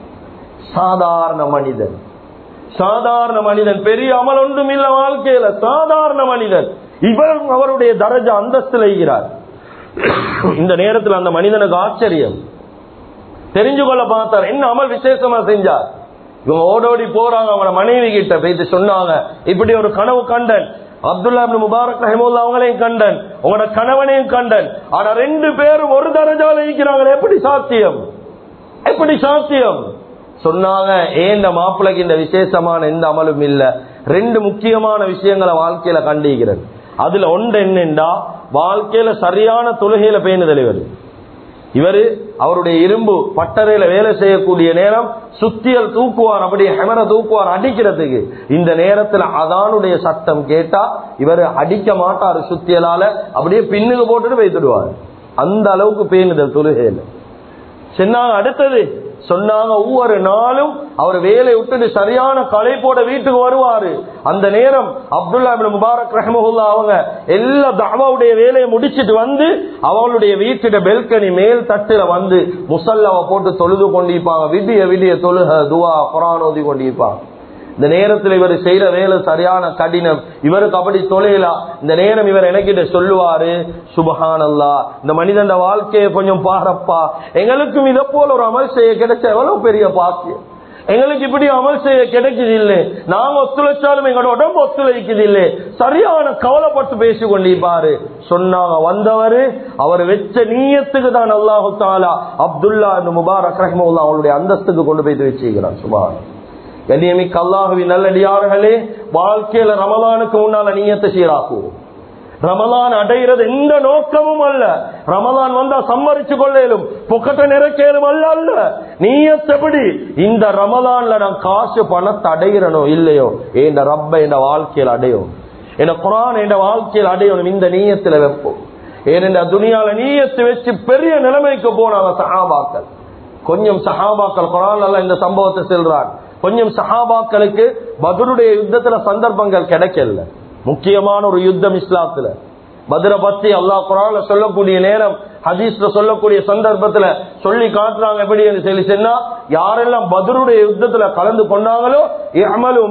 சாதாரண மனிதன் சாதாரண மனிதன் பெரிய அமல் ஒன்றும் இல்ல வாழ்க்கையில சாதாரண மனிதன் இவர் அவருடைய தரஜ அந்தஸ்தில் இருக்கிறார் இந்த நேரத்தில் அந்த மனிதனுக்கு ஆச்சரியம் தெரிஞ்சு கொள்ள பார்த்தார் என்ன அமல் விசேஷமா செஞ்சார் இவங்க ஓடோடி போறாங்க அவங்களோட மனைவி கிட்ட போயிட்டு சொன்னாங்க இப்படி ஒரு கனவு கண்டன் அப்துல்லா இப்னு முபாரக் ரஹிமுல்லா அவங்களையும் கண்டன் உங்களோட கணவனையும் கண்டன் ஆனா ரெண்டு பேரும் ஒரு தரஜால இருக்கிறாங்க எப்படி சாத்தியம் எப்படி சாத்தியம் சொன்னாங்க ஏன் இந்த மாப்பிளைக்கு இந்த விசேஷமான எந்த அமலும் இல்ல ரெண்டு முக்கியமான விஷயங்களை வாழ்க்கையில கண்டிக்கிறது அதுல ஒன்று என்னென்றா வாழ்க்கையில சரியான தொழுகையில பேணுதல் இவர் இவரு அவருடைய இரும்பு பட்டறையில வேலை செய்யக்கூடிய நேரம் சுத்தியல் தூக்குவார் அப்படியே ஹெமர தூக்குவார் அடிக்கிறதுக்கு இந்த நேரத்துல அதானுடைய சத்தம் கேட்டா இவர் அடிக்க மாட்டாரு சுத்தியலால அப்படியே பின்னுக்கு போட்டுட்டு வைத்துடுவார் அந்த அளவுக்கு பேணுதல் தொழுகையில சொன்னாங்க அடுத்தது சொன்னாங்க ஒவ்வொரு நாளும் அவர் வேலை விட்டுட்டு சரியான களைப்போட வீட்டுக்கு வருவாரு அந்த நேரம் அப்துல்லா இப்னு முபாரக் ரஹமஹுல்லா அவங்க எல்லா தாவாவுடைய வேலையை முடிச்சிட்டு வந்து அவங்களுடைய வீட்டுட பெல்கனி மேல் தட்டுல வந்து முசல்லாவை போட்டு தொழுது கொண்டிருப்பாங்க விடிய விடிய தொழுக துவா குரான் ஓதி கொண்டிருப்பாங்க இந்த நேரத்தில் இவர் செய்யற வேலை சரியான கடினம் இவருக்கு அப்படி தொலைலா இந்த நேரம் இவர் எனக்கிட்ட சொல்லுவாரு சுபஹான் அல்லா இந்த மனிதன் வாழ்க்கையை கொஞ்சம் பாரப்பா எங்களுக்கும் இதை போல ஒரு அமல் செய்ய கிடைச்ச எவ்வளவு பெரிய பாக்கியம் எங்களுக்கு இப்படி அமல் செய்ய கிடைக்குது இல்லை நாங்க ஒத்துழைச்சாலும் எங்களோட உடம்பு ஒத்துழைக்குது இல்லை சரியான கவலைப்பட்டு பேசி கொண்டிருப்பாரு சொன்னாங்க வந்தவரு அவர் வச்ச நீயத்துக்கு தான் அல்லாஹு தாலா அப்துல்லா முபாரக் ரஹ்முல்லா அவங்களுடைய அந்தஸ்துக்கு கொண்டு போய் வச்சுக்கிறார் சுபான் கண்ணியமிக்க அல்லாஹுவி நல்லடியார்களே வாழ்க்கையில ரமலானுக்கு முன்னால நீயத்தை சீராக்குவோம் ரமலான் அடைகிறது எந்த நோக்கமும் அல்ல ரமலான் வந்தா சம்மரிச்சு கொள்ளலும் பொக்கத்தை நிறைக்கலும் அல்ல அல்ல நீயத்தபடி இந்த ரமலான்ல நான் காசு பணத்தை அடைகிறனோ இல்லையோ என் ரப்ப என் வாழ்க்கையில் அடையும் என் குரான் என் வாழ்க்கையில் அடையணும் இந்த நீயத்துல வைப்போம் ஏனென்ற துணியால நீயத்தை வச்சு பெரிய நிலைமைக்கு போனாங்க சஹாபாக்கள் கொஞ்சம் சஹாபாக்கள் குரான் அல்ல இந்த சம்பவத்தை செல்றான் கொஞ்சம் சஹாபாக்களுக்கு பதருடைய யுத்தத்துல சந்தர்ப்பங்கள் கிடைக்கல முக்கியமான ஒரு யுத்தம் இஸ்லாத்துல பத்ர பத்தி அல்லாஹ் குரான்ல சொல்லக்கூடிய நேரம் ஹதீஸ்ல சொல்லக்கூடிய சந்தர்ப்பத்துல சொல்லி காட்டுறாங்க எப்படி என்று சொல்லி சொன்னா யாரெல்லாம் பதருடைய யுத்தத்துல கலந்து கொண்டாங்களோ அமலு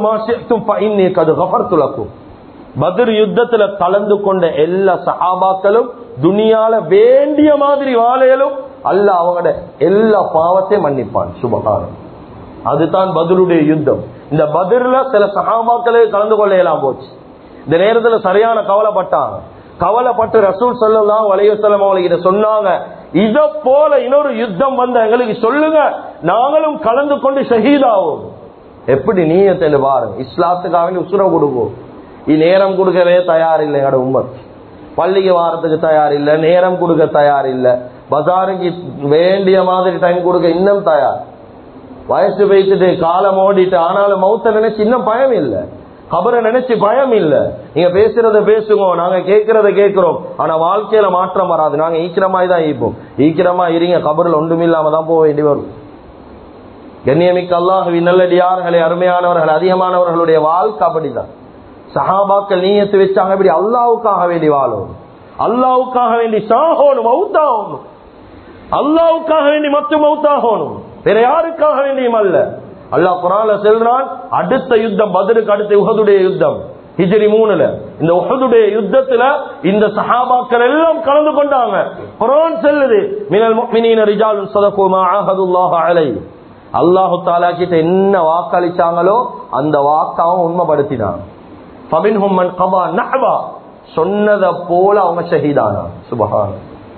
கது கபர்த்துலக்கும் பத்ர் யுத்தத்துல கலந்து கொண்ட எல்லா சஹாபாக்களும் துனியால வேண்டிய மாதிரி வாழையலும் அல்ல அவங்களோட எல்லா பாவத்தையும் மன்னிப்பான் சுபகாரம் அதுதான் பதிலுடைய யுத்தம் இந்த பதிர்ல சில சகாபாக்களே கலந்து கொள்ளையெல்லாம் போச்சு இந்த நேரத்துல சரியான கவலைப்பட்டாங்க கவலைப்பட்டு ரசூல் சொல்லலாம் வலையுசலம் அவங்களுக்கு சொன்னாங்க இத போல இன்னொரு யுத்தம் வந்த எங்களுக்கு சொல்லுங்க நாங்களும் கலந்து கொண்டு ஷஹீதாவோம் எப்படி நீயத்தை பாருங்க இஸ்லாத்துக்காக வேண்டி உசுர கொடுப்போம் நேரம் கொடுக்கவே தயார் இல்லை எங்களோட உம்மத் பள்ளிக்கு வாரத்துக்கு தயார் இல்ல நேரம் கொடுக்க தயார் இல்ல பஜாருக்கு வேண்டிய மாதிரி டைம் கொடுக்க இன்னும் தயார் வயசு வைத்துட்டு காலம் ஓடிட்டு ஆனாலும் மௌத்த நினைச்சு இன்னும் பயம் இல்ல கபரை நினைச்சு பயம் இல்ல நீங்க பேசுறத பேசுங்க நாங்க கேட்கறத கேட்கிறோம் ஆனா வாழ்க்கையில மாற்றம் வராது நாங்க ஈக்கிரமாய் தான் ஈப்போம் ஈக்கிரமா இருங்க கபரில் ஒன்றும் இல்லாம தான் போக வேண்டி வரும் கண்ணியமிக்க அல்லாஹுவி நல்லடியார்களே அருமையானவர்கள் அதிகமானவர்களுடைய வாழ்க்கை அப்படிதான் சஹாபாக்கள் நீயத்து வச்சாங்க இப்படி அல்லாவுக்காக வேண்டி வாழும் அல்லாவுக்காக வேண்டி சாகணும் மவுத்தாகணும் அல்லாவுக்காக வேண்டி மட்டும் மவுத்தாகணும் வேற யாருக்காக வேண்டியும் அல்ல அல்லாஹ் குரான்ல செல்றான் அடுத்த யுத்தம் பதிலுக்கு அடுத்த உகதுடைய யுத்தம் ஹிஜ்ரி மூணுல இந்த உஹதுடைய யுத்தத்துல இந்த சஹாபாக்கள் எல்லாம் கலந்து கொண்டாங்க குரான் செல்லுது மினல் முஃமினீன ரிஜாலுன் ஸதகு மா ஆஹதுல்லாஹு அலைஹி அல்லாஹு தாலா கிட்ட என்ன வாக்களிச்சாங்களோ அந்த வாக்காவும் உண்மைப்படுத்தினான் ஃபமின்ஹும் மன் கபா நஹ்வா சொன்னத போல அவங்க ஷஹீதானா சுபஹான்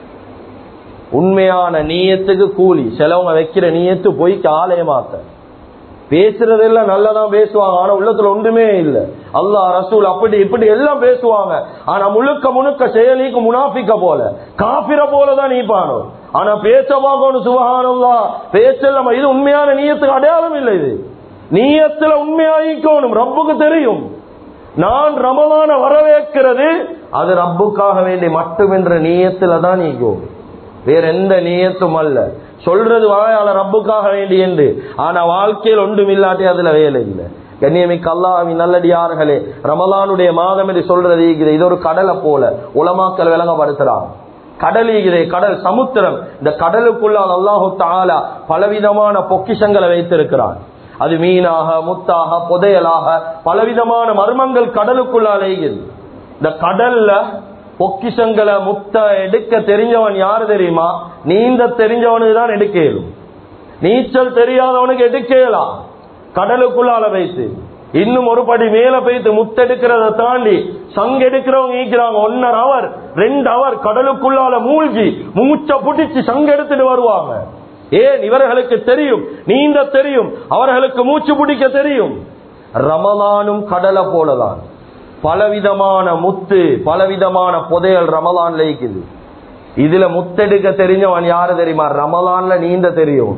உண்மையான நீயத்துக்கு கூலி சிலவங்க வைக்கிற நீயத்து போய் காலைய மாத்த பேசுறதெல்லாம் நல்லதான் பேசுவாங்க ஆனா உள்ளத்துல ஒன்றுமே இல்ல அல்லாஹ் ரசூல் அப்படி இப்படி எல்லாம் பேசுவாங்க ஆனா முழுக்க முழுக்க செயலிக்கு முனாஃபிக்க போல காபிர போலதான் நீப்பானோ ஆனா பேச பார்க்கணும் சுபகானம்லா பேசலாம் இது உண்மையான நீயத்துக்கு அடையாளம் இல்லை இது நீயத்துல உண்மையாயிக்கணும் ரப்புக்கு தெரியும் நான் ரமலான வரவேற்கிறது அது ரப்புக்காக வேண்டி மட்டும் என்ற நீயத்துல தான் நீக்கும் வேற எந்த நீயத்தும் அல்ல சொல்றது வாயால ரப்புக்காக வேண்டி என்று ஆனா வாழ்க்கையில் ஒன்றும் இல்லாட்டி அதுல வேலை இல்லை கண்ணியமிக்க அல்லாவின் நல்லடியார்களே ரமலானுடைய மாதம் என்று சொல்றது இருக்குது இது ஒரு கடலை போல உலமாக்கல் விளங்கப்படுத்துறாங்க கடல் ஈகிறே கடல் சமுத்திரம் இந்த கடலுக்குள்ளால் அல்லாஹு தாலா பலவிதமான பொக்கிஷங்களை வைத்திருக்கிறான் அது மீனாக முத்தாக புதையலாக பலவிதமான மர்மங்கள் கடலுக்குள்ளால் ஈகுது இந்த கடல்ல பொக்கிஷங்களை முத்த எடுக்க தெரிஞ்சவன் யாரு தெரியுமா நீந்த தெரிஞ்சவனுக்கு தான் எடுக்க இயலும் நீச்சல் தெரியாதவனுக்கு எடுக்க இயலாம் கடலுக்குள்ளால வைத்து இன்னும் ஒரு படி மேல போயிட்டு முத்தெடுக்கிறத தாண்டி சங்கெடுக்கிறவங்க ஈக்கிறாங்க ஒன்னரை அவர் ரெண்டு அவர் கடலுக்குள்ளால மூழ்கி மூச்ச புடிச்சு சங்கெடுத்துட்டு வருவாங்க ஏன் இவர்களுக்கு தெரியும் நீந்த தெரியும் அவர்களுக்கு மூச்சு பிடிக்க தெரியும் ரமலானும் கடலை போலதான் பலவிதமான முத்து பலவிதமான புதையல் ரமலான்ல இருக்குது இதுல முத்தெடுக்க தெரிஞ்சவன் யாரு தெரியுமா ரமலான்ல நீந்த தெரியும்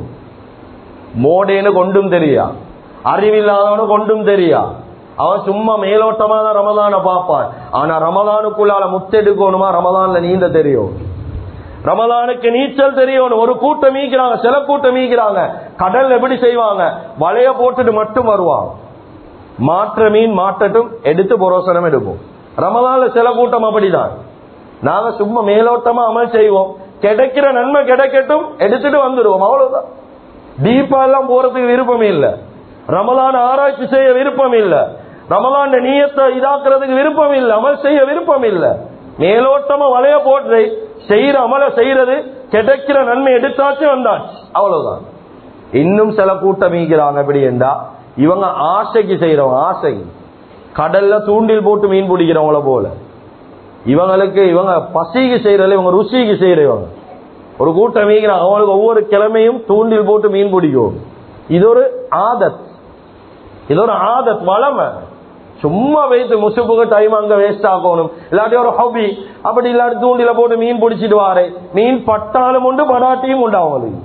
மோடேன்னு கொண்டும் தெரியா அறிவில்லாதவனு கொண்டும் தெரியா அவன் சும்மா மேலோட்டமா தான் ரமலான பார்ப்பான் ஆனா ரமலானுக்குள்ளால முத்தெடுக்கணுமா ரமலான்ல நீந்த தெரியும் ரமலானுக்கு நீச்சல் தெரியணும் ஒரு கூட்டம் மீக்கிறாங்க சில கூட்டம் மீக்கிறாங்க கடல் எப்படி செய்வாங்க வலைய போட்டுட்டு மட்டும் வருவாங்க மாற்ற மீன் மாற்றட்டும் எடுத்து புரோசனம் எடுப்போம் ரமலான்ல சில கூட்டம் அப்படிதான் நாங்க சும்மா மேலோட்டமா அமல் செய்வோம் கிடைக்கிற நன்மை கிடைக்கட்டும் எடுத்துட்டு வந்துடுவோம் அவ்வளவுதான் டீப்பா எல்லாம் போறதுக்கு விருப்பம் இல்ல ரமலான் ஆராய்ச்சி செய்ய விருப்பம் இல்ல ரமலான் நீயத்தை இதாக்குறதுக்கு விருப்பம் இல்ல அமல் செய்ய விருப்பம் இல்ல மேலோட்டமா வளைய போட்டு செய்யற அமல செய்யறது கிடைக்கிற நன்மை எடுத்தாச்சு வந்தாச்சு அவ்வளவுதான் இன்னும் சில கூட்டம் ஈக்கிறாங்க எப்படி என்றா இவங்க ஆசைக்கு செய்யறவங்க ஆசை கடல்ல தூண்டில் போட்டு மீன் பிடிக்கிறவங்கள போல இவங்களுக்கு இவங்க பசிக்கு செய்யறதுல இவங்க ருசிக்கு செய்யறவங்க ஒரு கூட்டம் மீக்கிறாங்க அவங்களுக்கு ஒவ்வொரு கிழமையும் தூண்டில் போட்டு மீன் பிடிக்கும் இது ஒரு ஆதத் இது ஒரு ஆதத் வளமை சும்மா வைத்து முசுப்புக்கு டைம் அங்க வேஸ்ட் ஆகணும் இல்லாட்டி ஒரு ஹாபி அப்படி இல்லாட்டி தூண்டில போட்டு மீன் பிடிச்சிட்டு வாரே மீன் பட்டாலும் உண்டு படாட்டியும் உண்டு அவங்களுக்கு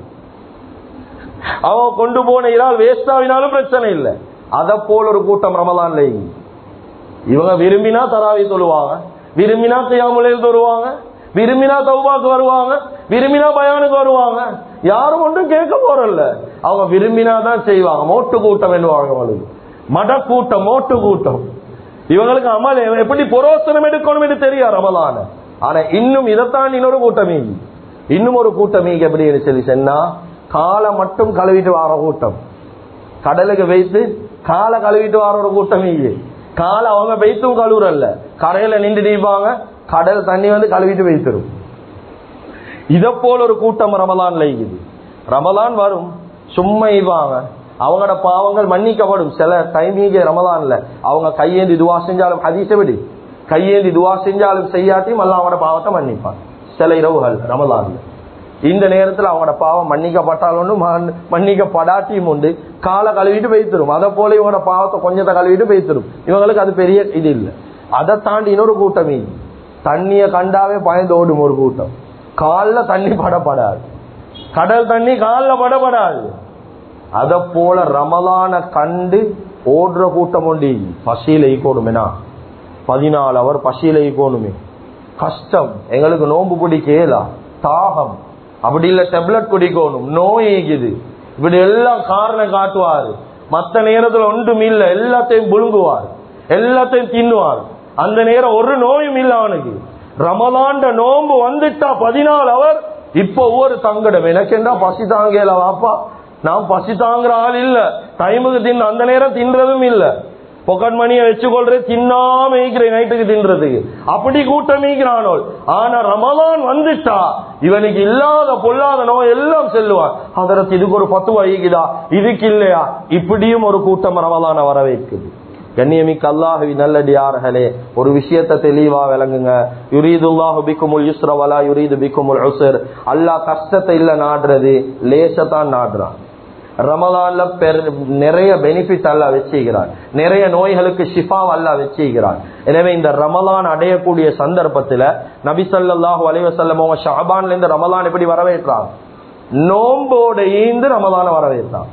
அவன் கொண்டு போன இறால் வேஸ்ட் ஆகினாலும் பிரச்சனை இல்லை அத போல ஒரு கூட்டம் ரமலான்ல இவங்க விரும்பினா தராவி தொழுவாங்க விரும்பினா தியாமுலையில் தொழுவாங்க விரும்பினா தௌபாக்கு வருவாங்க விரும்பினா பயானுக்கு வருவாங்க யாரும் ஒன்றும் கேட்க போறல்ல அவங்க விரும்பினா தான் செய்வாங்க மோட்டு கூட்டம் என்னவாங்க அவங்களுக்கு மட கூட்டம் மோட்டு கூட்டம் இவங்களுக்கு அமல் எப்படி புரோசனம் எடுக்கணும் தெரியா ரமலான ஆனா இன்னும் இதைத்தான் இன்னொரு கூட்டம் மீகி இன்னும் ஒரு கூட்டம் மீகி எப்படின்னு சொல்லி சொன்னா காலை மட்டும் கழுவிட்டு வர கூட்டம் கடலுக்கு வைத்து காலை கழுவிட்டு வர ஒரு கூட்டம் மீகி காலை அவங்க வைத்தும் கழுவுறல்ல கரையில நின்று நீப்பாங்க கடல் தண்ணி வந்து கழுவிட்டு வைத்திரும் இத போல ஒரு கூட்டம் ரமலான்ல இருக்குது ரமலான் வரும் சும்மா இவாங்க அவங்களோட பாவங்கள் மன்னிக்கப்படும் சில டைமிங்க ரமலான்ல அவங்க கையேந்தி துவா செஞ்சாலும் ஹதீசபடி கையேந்தி துவா செஞ்சாலும் செய்யாட்டியும் அல்ல அவங்களோட பாவத்தை மன்னிப்பான் சில இரவுகள் ரமலான்ல இந்த நேரத்துல அவங்களோட பாவம் மன்னிக்கப்பட்டாலும் மன்னிக்கப்படாட்டியும் உண்டு காலை கழுவிட்டு போய்த்திரும் அதை போல இவங்களோட பாவத்தை கொஞ்சத்தை கழுவிட்டு போய்த்திரும் இவங்களுக்கு அது பெரிய இது இல்லை அதை தாண்டி இன்னொரு கூட்டம் இது தண்ணிய கண்டாவே பயந்து ஓடும் ஒரு கூட்டம் காலில் தண்ணி படப்படாது கடல் தண்ணி காலில் படப்படாது அத போல ரமலான கண்டு ஓடுற கூட்டம் உண்டு பசியில ஈக்கோணுமேனா பதினாலு அவர் பசியில ஈக்கோணுமே கஷ்டம் எங்களுக்கு நோன்பு பிடிக்கலா தாகம் அப்படி இல்ல டெப்லெட் குடிக்கணும் நோய் இருக்குது இப்படி எல்லாம் காரணம் காட்டுவாரு மத்த நேரத்துல ஒன்றும் இல்ல எல்லாத்தையும் புழுங்குவார் எல்லாத்தையும் தின்னுவார் அந்த நேரம் ஒரு நோயும் இல்ல அவனுக்கு ரமலாண்ட நோன்பு வந்துட்டா பதினாலு அவர் இப்ப ஒவ்வொரு தங்கடம் எனக்கு என்ன பசி தாங்கல வாப்பா நான் பசி தாங்குற ஆள் இல்ல டைமுக்கு தின்ன அந்த நேரம் தின்றதும் இல்ல பொக்கட் மணியை வச்சுக்கொள்றேன் தின்னாம ஈக்கிறேன் நைட்டுக்கு தின்றதுக்கு அப்படி கூட்டம் ஈக்கிறானோல் ஆனா ரமலான் வந்துட்டா இவனுக்கு இல்லாத பொல்லாத நோய் எல்லாம் செல்லுவான் அதற்கு இதுக்கு ஒரு பத்துவா ஈக்குதா இதுக்கு இல்லையா இப்படியும் ஒரு கூட்டம் ரமலான வர வைக்குது கண்ணியமிக்க அல்லாஹவி நல்லடியார்களே ஒரு விஷயத்தை தெளிவா விளங்குங்க யுரீதுல்லாஹு பிக்குமுல் யுஸ்ர வலா யுரீது பிக்குமுல் உஸ்ர் அல்லாஹ் கஷ்டத்தை இல்ல நாடுறது லேசத்தான் நாடுறான் ரமலான்ல நிறைய பெனிஃபிட் அல்ல வச்சுக்கிறான் நிறைய நோய்களுக்கு ஷிஃபா அல்ல வச்சுக்கிறான் எனவே இந்த ரமலான் அடையக்கூடிய சந்தர்ப்பத்துல நபி சல்லாஹூ அலைவசல்லம் ஷாபான்ல இருந்து ரமலான் எப்படி வரவேற்றான் நோம்போட ஈந்து ரமலான வரவேற்றான்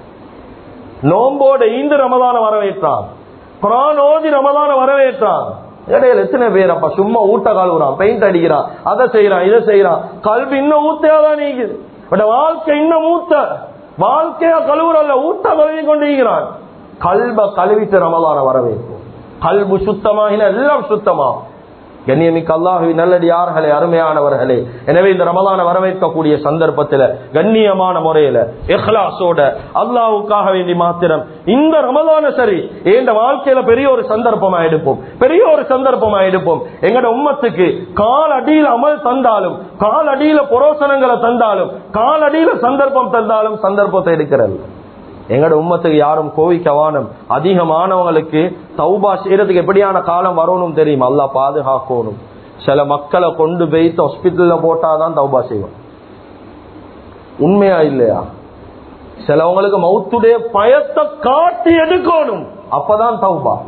நோம்போட ஈந்து ரமலான வரவேற்றான் குரான் ஓதி ரமலான வரவேற்றான் இடையில எத்தனை பேர் அப்ப சும்மா ஊட்ட கழுவுறான் பெயிண்ட் அடிக்கிறான் அதை செய்யறான் இதை செய்யறான் கல்வி இன்னும் ஊத்தையாதான் நீக்குது பட் வாழ்க்கை இன்னும் ஊத்த வாழ்க்கையா கழுவுறல்ல ஊட்ட கழுவி கொண்டிருக்கிறான் கல்ப கழுவிட்டு ரமலான வரவேற்போம் கல்பு சுத்தமாகின எல்லாம் சுத்தமாகும் கண்ணியமிக்க அல்லாஹுவி நல்லடியார்களே அருமையானவர்களே எனவே இந்த ரமலான வரவேற்கக்கூடிய சந்தர்ப்பத்தில் கண்ணியமான முறையில எஹ்லாசோட அல்லாவுக்காக வேண்டி மாத்திரம் இந்த ரமலான சரி எந்த வாழ்க்கையில பெரிய ஒரு சந்தர்ப்பமா எடுப்போம் பெரிய ஒரு சந்தர்ப்பமா எடுப்போம் எங்கட உம்மத்துக்கு கால் அடியில் அமல் தந்தாலும் கால் அடியில புரோசனங்களை தந்தாலும் கால் அடியில சந்தர்ப்பம் தந்தாலும் சந்தர்ப்பத்தை எடுக்கிறது எங்கட உம்மத்துக்கு யாரும் கோவிக்க வானம் அதிகமானவங்களுக்கு தௌபா செய்யறதுக்கு எப்படியான காலம் வரணும் தெரியும் அல்லா பாதுகாக்கணும் சில மக்களை கொண்டு போய்த்து ஹாஸ்பிட்டல்ல போட்டாதான் தௌபா செய்வோம் உண்மையா இல்லையா சிலவங்களுக்கு மௌத்துடைய பயத்தை காட்டி எடுக்கணும் அப்பதான் தௌபா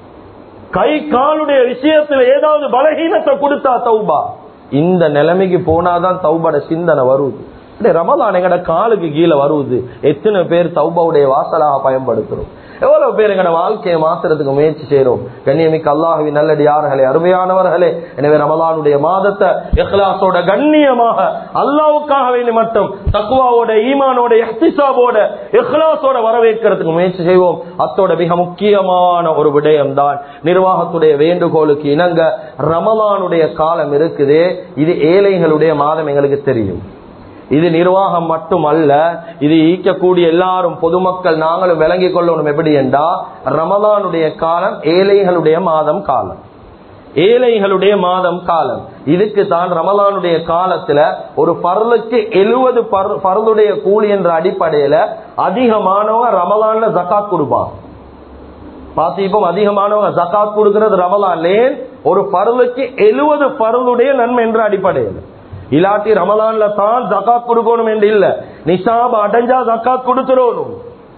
கை காலுடைய விஷயத்துல ஏதாவது பலகீனத்தை கொடுத்தா தௌபா இந்த நிலைமைக்கு போனாதான் தௌபட சிந்தனை வருது ரமலான் எங்கட காலுக்கு கீழே வருவது எத்தனை பேர் தௌபாவுடைய வாசலாக பயன்படுத்துறோம் எவ்வளவு பேர் எங்கட வாழ்க்கையை மாத்துறதுக்கு முயற்சி செய்யறோம் கண்ணியமிக்க அல்லாஹவி நல்லடியார்களே அருமையானவர்களே எனவே ரமலானுடைய மாதத்தை எஹ்லாசோட கண்ணியமாக அல்லாவுக்காக வேண்டி மட்டும் தக்குவாவோட ஈமானோட எஹ்திசாபோட எஹ்லாசோட வரவேற்கிறதுக்கு முயற்சி செய்வோம் அத்தோட மிக முக்கியமான ஒரு விடயம் தான் நிர்வாகத்துடைய வேண்டுகோளுக்கு இணங்க ரமலானுடைய காலம் இருக்குது இது ஏழைகளுடைய மாதம் எங்களுக்கு தெரியும் இது நிர்வாகம் மட்டும் அல்ல இது ஈக்கக்கூடிய எல்லாரும் பொதுமக்கள் நாங்களும் விளங்கிக் கொள்ளணும் எப்படி என்றா ரமலானுடைய காலம் ஏழைகளுடைய மாதம் காலம் ஏழைகளுடைய மாதம் காலம் இதுக்கு தான் ரமலானுடைய காலத்துல ஒரு பருளுக்கு எழுபது பருளுடைய கூலி என்ற அடிப்படையில அதிகமானவங்க ரமலான்ல ஜக்காத் கொடுப்பாங்க பாசிப்போம் அதிகமானவங்க ஜக்காத் கொடுக்கிறது ரமலான்லே ஒரு பருளுக்கு எழுபது பருளுடைய நன்மை என்ற அடிப்படையில் இல்லாட்டி ரமலான்ல தான் ஜக்காத் கொடுக்கணும் என்று இல்ல நிசாப் அடைஞ்சா ஜக்காத் கொடுத்துடணும்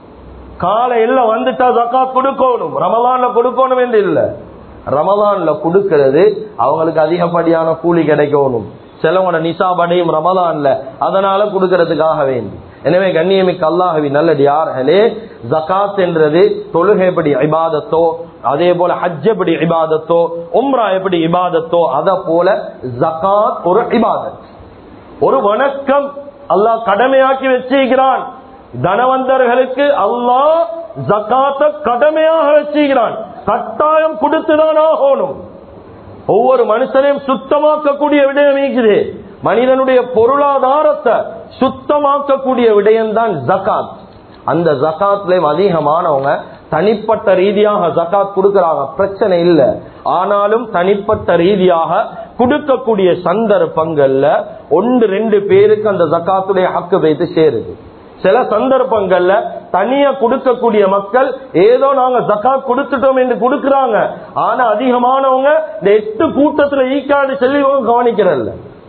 காலை எல்லாம் வந்துட்டா ஜக்காத் கொடுக்கணும் ரமலான்ல கொடுக்கணும் என்று இல்ல ரமலான்ல கொடுக்கிறது அவங்களுக்கு அதிகப்படியான கூலி கிடைக்கணும் சிலவங்களோட நிசாப் அடையும் ரமலான்ல அதனால கொடுக்கறதுக்காக வேண்டி எனவே கண்ணியமிக்க அல்லாஹவி நல்லது யார்களே ஜகாத் என்றது தொழுகை எப்படி இபாதத்தோ அதே போல ஹஜ் எப்படி இபாதத்தோ உம்ரா எப்படி இபாதத்தோ அத போல ஜகாத் ஒரு இபாதத் ஒரு வணக்கம் அல்லாஹ் கடமையாக்கி வச்சிருக்கிறான் தனவந்தர்களுக்கு அல்லாஹ் ஜகாத்த கடமையாக வச்சிருக்கிறான் கட்டாயம் கொடுத்துதான் ஆகணும் ஒவ்வொரு மனுஷனையும் சுத்தமாக்கக்கூடிய விடயம் இருக்குது மனிதனுடைய பொருளாதாரத்தை சுத்தமாக்கக்கூடிய விடயம் தான் ஜகாத் அந்த ஜகாத்லயும் அதிகமானவங்க தனிப்பட்ட ரீதியாக ஜகாத் கொடுக்கறாங்க பிரச்சனை இல்ல ஆனாலும் தனிப்பட்ட ரீதியாக கொடுக்கக்கூடிய சந்தர்ப்பங்கள்ல ஒன்று ரெண்டு பேருக்கு அந்த ஜக்காத்துடைய ஹக்கு வைத்து சேருது சில சந்தர்ப்பங்கள்ல தனியா கொடுக்கக்கூடிய மக்கள் ஏதோ நாங்க ஜக்காத் கொடுத்துட்டோம் என்று கொடுக்கறாங்க ஆனா அதிகமானவங்க இந்த எட்டு கூட்டத்துல ஈக்காடு செல்வி கவனிக்கிறல்ல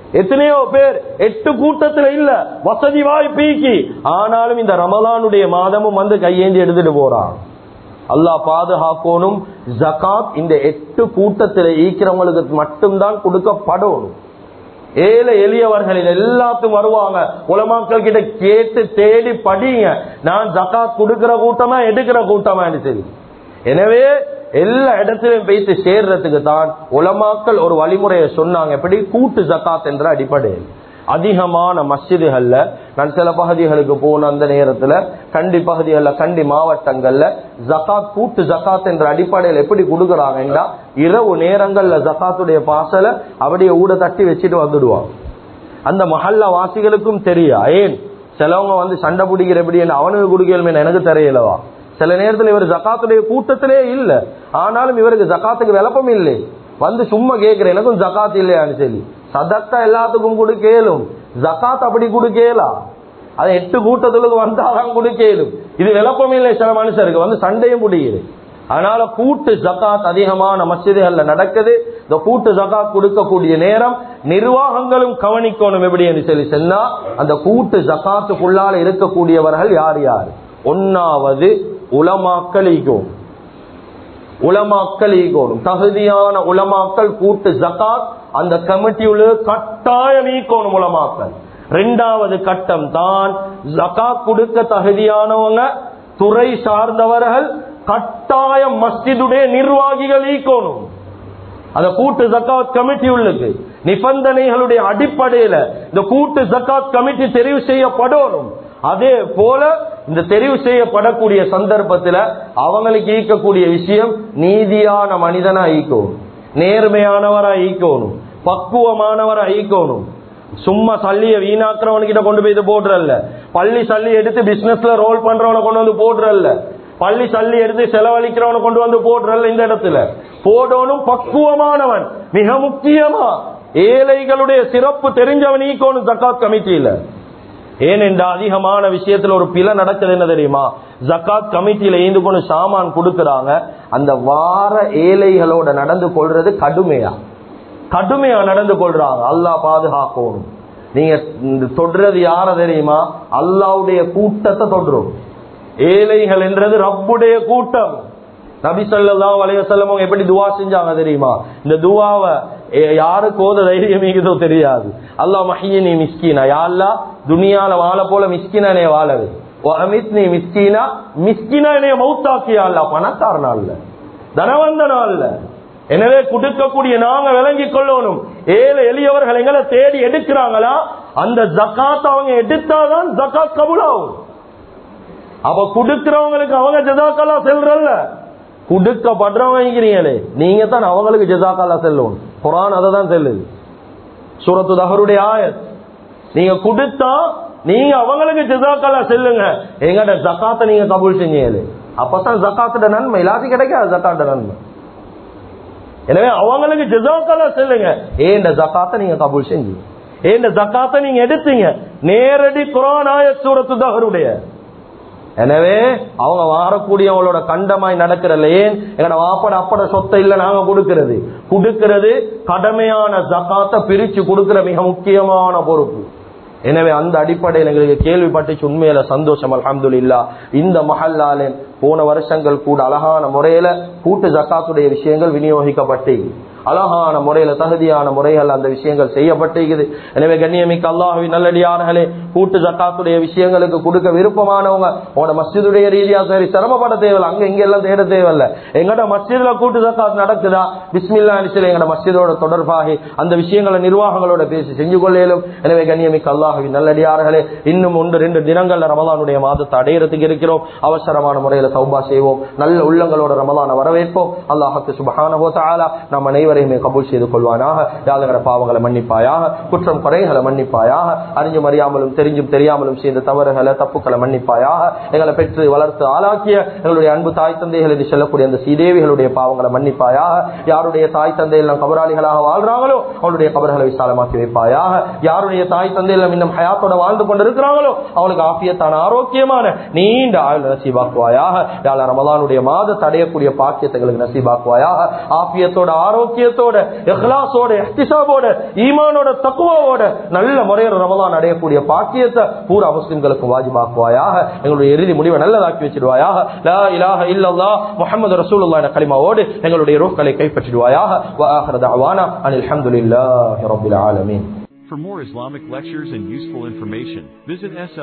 எத்தனையோ பேர் எட்டு கூட்டத்துல இல்ல வசதி வாய்ப்பீக்கி ஆனாலும் இந்த ரமலானுடைய மாதமும் வந்து கையேந்தி எடுத்துட்டு போறான் அல்லாஹ் பாதுகாக்கணும் ஜகாத் இந்த எட்டு கூட்டத்தில் ஈக்கிறவங்களுக்கு மட்டும்தான் கொடுக்கப்படும் ஏழை எளியவர்களில் எல்லாத்துக்கும் வருவாங்க உலமாக்கள் கிட்ட கேட்டு தேடி படிங்க நான் ஜகாத் கொடுக்கிற கூட்டமா எடுக்கிற கூட்டமா சரி எனவே எல்லா இடத்திலும் வைத்து சேர்றதுக்கு தான் உலமாக்கள் ஒரு வழிமுறையை சொன்னாங்க எப்படி கூட்டு ஜகாத் என்ற அடிப்படையில் அதிகமான மஸ்ஜிதுகள்ல நான் சில பகுதிகளுக்கு போன அந்த நேரத்துல கண்டி பகுதிகளில் கண்டி மாவட்டங்கள்ல ஜகாத் கூட்டு ஜகாத் என்ற அடிப்படையில் எப்படி கொடுக்கறாங்கன்னா இரவு நேரங்கள்ல ஜகாத்துடைய பாசலை அப்படியே ஊட தட்டி வச்சுட்டு வந்துடுவாங்க அந்த மஹல்ல வாசிகளுக்கும் தெரியா ஏன் சிலவங்க வந்து சண்டை பிடிக்கிற எப்படி அவனுக்கு குடுக்கலுமே எனக்கு தெரியலவா சில நேரத்தில் இவர் ஜக்காத்துடைய கூட்டத்திலே இல்ல ஆனாலும் இவருக்கு ஜக்காத்துக்கு விளப்பம் இல்லை வந்து சும்மா கேட்கிற எனக்கும் ஜக்காத் இல்லையான்னு சொல்லி சதக்கா எல்லாத்துக்கும் கொடுக்கலும் ஜக்காத் அப்படி கொடுக்கலாம் அது எட்டு கூட்டத்துக்கு வந்தாதான் கொடுக்கலும் இது விளப்பம் இல்லை சில மனுஷருக்கு வந்து சண்டையும் முடியுது அதனால கூட்டு ஜக்காத் அதிகமான மசிதிகள்ல நடக்குது இந்த கூட்டு ஜக்காத் கொடுக்கக்கூடிய நேரம் நிர்வாகங்களும் கவனிக்கணும் எப்படி என்று சொல்லி சொன்னா அந்த கூட்டு ஜக்காத்துக்குள்ளால இருக்கக்கூடியவர்கள் யார் யார் ஒன்னாவது உலமாக்கள் ஈகோம் உலமாக்கள் ஈகோணும் தகுதியான உலமாக்கள் கூட்டு ஜக்காத் அந்த கமிட்டியுள்ள கட்டாயம் ஈக்கோணும் உலமாக்கள் ரெண்டாவது கட்டம் தான் ஜக்காத் கொடுக்க தகுதியானவங்க துறை சார்ந்தவர்கள் கட்டாயம் மஸ்ஜிதுடைய நிர்வாகிகள் ஈக்கோணும் அந்த கூட்டு ஜக்காத் கமிட்டி உள்ளது நிபந்தனைகளுடைய அடிப்படையில இந்த கூட்டு ஜக்காத் கமிட்டி தெரிவு செய்யப்படணும் அதே போல இந்த தெரிவு செய்யப்படக்கூடிய சந்தர்ப்பத்தில் அவங்களுக்கு ஈக்கக்கூடிய விஷயம் நீதியான மனிதனா ஈக்கணும் நேர்மையானவரா ஈக்கணும் பக்குவமானவரா ஈக்கணும் சும்மா சல்லிய வீணாக்குறவன்கிட்ட கொண்டு போய் இது போடுறல்ல பள்ளி சல்லி எடுத்து பிசினஸ்ல ரோல் பண்றவனை கொண்டு வந்து போடுறல்ல பள்ளி சல்லி எடுத்து செலவழிக்கிறவனை கொண்டு வந்து போடுறல்ல இந்த இடத்துல போடணும் பக்குவமானவன் மிக முக்கியமா ஏழைகளுடைய சிறப்பு தெரிஞ்சவன் ஈக்கணும் ஜக்காத் கமிட்டியில ஏனென்றா அதிகமான விஷயத்துல ஒரு பிழை நடக்குது என்ன தெரியுமா ஜக்காத் கமிட்டியில ஏந்து கொண்டு சாமான் கொடுக்கறாங்க அந்த வார ஏழைகளோட நடந்து கொள்றது கடுமையா கடுமையா நடந்து கொள்றாங்க அல்லாஹ் பாதுகாக்கணும் நீங்க இந்த தொடுறது யார தெரியுமா அல்லாவுடைய கூட்டத்தை தொடுறோம் ஏழைகள் என்றது ரப்புடைய கூட்டம் நபி ஸல்லல்லாஹு அலைஹி வஸல்லம் அவங்க எப்படி துவா செஞ்சாங்க தெரியுமா இந்த துவாவை எ- யாருக்கு ஓத தைரியம் இருக்குதோ தெரியாது அல்லாஹ் மஹியனி மிஸ்கீனா யா அல்லாஹ் துனியால வாழ போல மிஸ்கினா என்னைய வாழவே அமித்னி மிஸ்கீனா மிஸ்கினா என்னைய மௌத்தாக்கியா அல்லாஹ் பணக்கார நாள்ல தனவந்த நாள்ல எனவே கொடுக்கக்கூடிய நாங்க விளங்கி கொள்ளணும் ஏழை எளியவர்கள் எங்களை தேடி எடுக்கிறாங்களா அந்த ஜக்காத் அவங்க எடுத்தாதான் ஜக்காத் கபுலாகும் அப்ப கொடுக்கிறவங்களுக்கு அவங்க ஜதாக்கலா செல்றல்ல கொடுக்கப்படுறவங்க இருக்கிறீங்களே நீங்க தான் அவங்களுக்கு ஜதாக்கலா செல்லணும் குரான் அதை தான் செல்லுது சூரத்து தஹருடைய ஆயத் நீங்க கொடுத்தா நீங்க அவங்களுக்கு ஜதாக்கலா செல்லுங்க எங்கட ஜக்காத்தை நீங்க கபூல் செஞ்சீங்களே அப்பதான் ஜக்காத்தோட நன்மை எல்லாத்தையும் கிடைக்காது ஜக்காத்தோட நன்மை எனவே அவங்களுக்கு ஜசாக்கலா செல்லுங்க ஏண்ட ஜக்காத்தை நீங்க கபூல் செஞ்சீங்க ஏண்ட ஜக்காத்தை நீங்க எடுத்தீங்க நேரடி குரான் ஆயத் சூரத்து தஹருடைய எனவே அவங்க வாரக்கூடியவங்களோட கண்டமாய் நடக்கிறல்ல ஏன் எங்கட வாப்பட அப்பட சொத்தை இல்ல நாங்க கொடுக்கிறது கொடுக்கிறது கடமையான ஜக்காத்தை பிரிச்சு கொடுக்கிற மிக முக்கியமான பொறுப்பு எனவே அந்த அடிப்படையில் எங்களுக்கு கேள்விப்பட்டுச்சு உண்மையில சந்தோஷம் அல்ஹம்துலில்லா இந்த மஹல்லாலே போன வருஷங்கள் கூட அழகான முறையில கூட்டு ஜக்காத்துடைய விஷயங்கள் விநியோகிக்கப்பட்டு அழகான முறையில தகுதியான முறைகள் அந்த விஷயங்கள் செய்யப்பட்டிருக்குது எனவே கண்ணியமிக்க அல்லாஹுவி நல்லடியார்களே கூட்டு ஜக்காத்துடைய விஷயங்களுக்கு கொடுக்க விருப்பமானவங்க உங்களோட மஸ்ஜிதுடைய ரீதியா சரி சிரமப்பட தேவையில்ல அங்க இங்க எல்லாம் தேட தேவையில்ல எங்கட மஸ்ஜிதுல கூட்டு ஜக்காத் நடக்குதா பிஸ்மில்லா அலிசில எங்கட மஸ்ஜிதோட தொடர்பாகி அந்த விஷயங்களை நிர்வாகங்களோட பேசி செஞ்சு கொள்ளையிலும் எனவே கண்ணியமிக்க அல்லாஹுவி நல்லடியார்களே இன்னும் ஒன்று ரெண்டு தினங்கள்ல ரமலானுடைய மாதத்தை அடையறதுக்கு இருக்கிறோம் அவசரமான முறையில சௌபா செய்வோம் நல்ல உள்ளங்களோட ரமலான வரவேற்போம் அல்லாஹுக்கு சுபஹானஹு வ தஆலா நம் அனைவரையுமே கபூல் செய்து கொள்வானாக யாதகர பாவங்களை மன்னிப்பாயாக குற்றம் குறைகளை மன்னிப்பாயாக அறிஞ்சும் அறியாமலும் தெரிஞ்சும் தெரியாமலும் செய்த தவறுகளை தப்புக்களை மன்னிப்பாயாக எங்களை பெற்று வளர்த்து ஆளாக்கிய எங்களுடைய அன்பு தாய் தந்தைகள் என்று சொல்லக்கூடிய அந்த சீதேவிகளுடைய பாவங்களை மன்னிப்பாயாக யாருடைய தாய் தந்தையில் நாம் கபராளிகளாக வாழ்றாங்களோ அவருடைய கபர்களை விசாலமாக்கி வைப்பாயாக யாருடைய தாய் தந்தையில் இன்னும் ஹயாத்தோட வாழ்ந்து கொண்டிருக்கிறாங்களோ அவளுக்கு ஆபியத்தான ஆரோக்கியமான நீண்ட ஆயுள் நசீபாக்குவாயாக யாழ் ரமலானுடைய மாத தடையக்கூடிய பாக்கியத்தை எங்களுக்கு நசீபாக்குவாயாக ஆபியத்தோட ஆரோக்கியம் பாக்கியத்தோட இஹ்லாஸோட இஹ்திசாபோட ஈமானோட தக்குவாவோட நல்ல முறையில் ரமலான் அடையக்கூடிய பாக்கியத்தை பூரா முஸ்லிம்களுக்கு வாஜிபாக்குவாயாக எங்களுடைய இறுதி முடிவை நல்லதாக்கி வச்சிடுவாயாக லா இலாஹ இல்லல்லாஹ் முஹம்மது ரசூலுல்லாஹ் என்ற கலிமாவோடு எங்களுடைய ரூஹ்களை கைப்பற்றிடுவாயாக வ ஆஹிரு தஅவானா அனில் ஹம்துலில்லாஹி ரப்பில் ஆலமீன் For more Islamic lectures and useful information, visit SL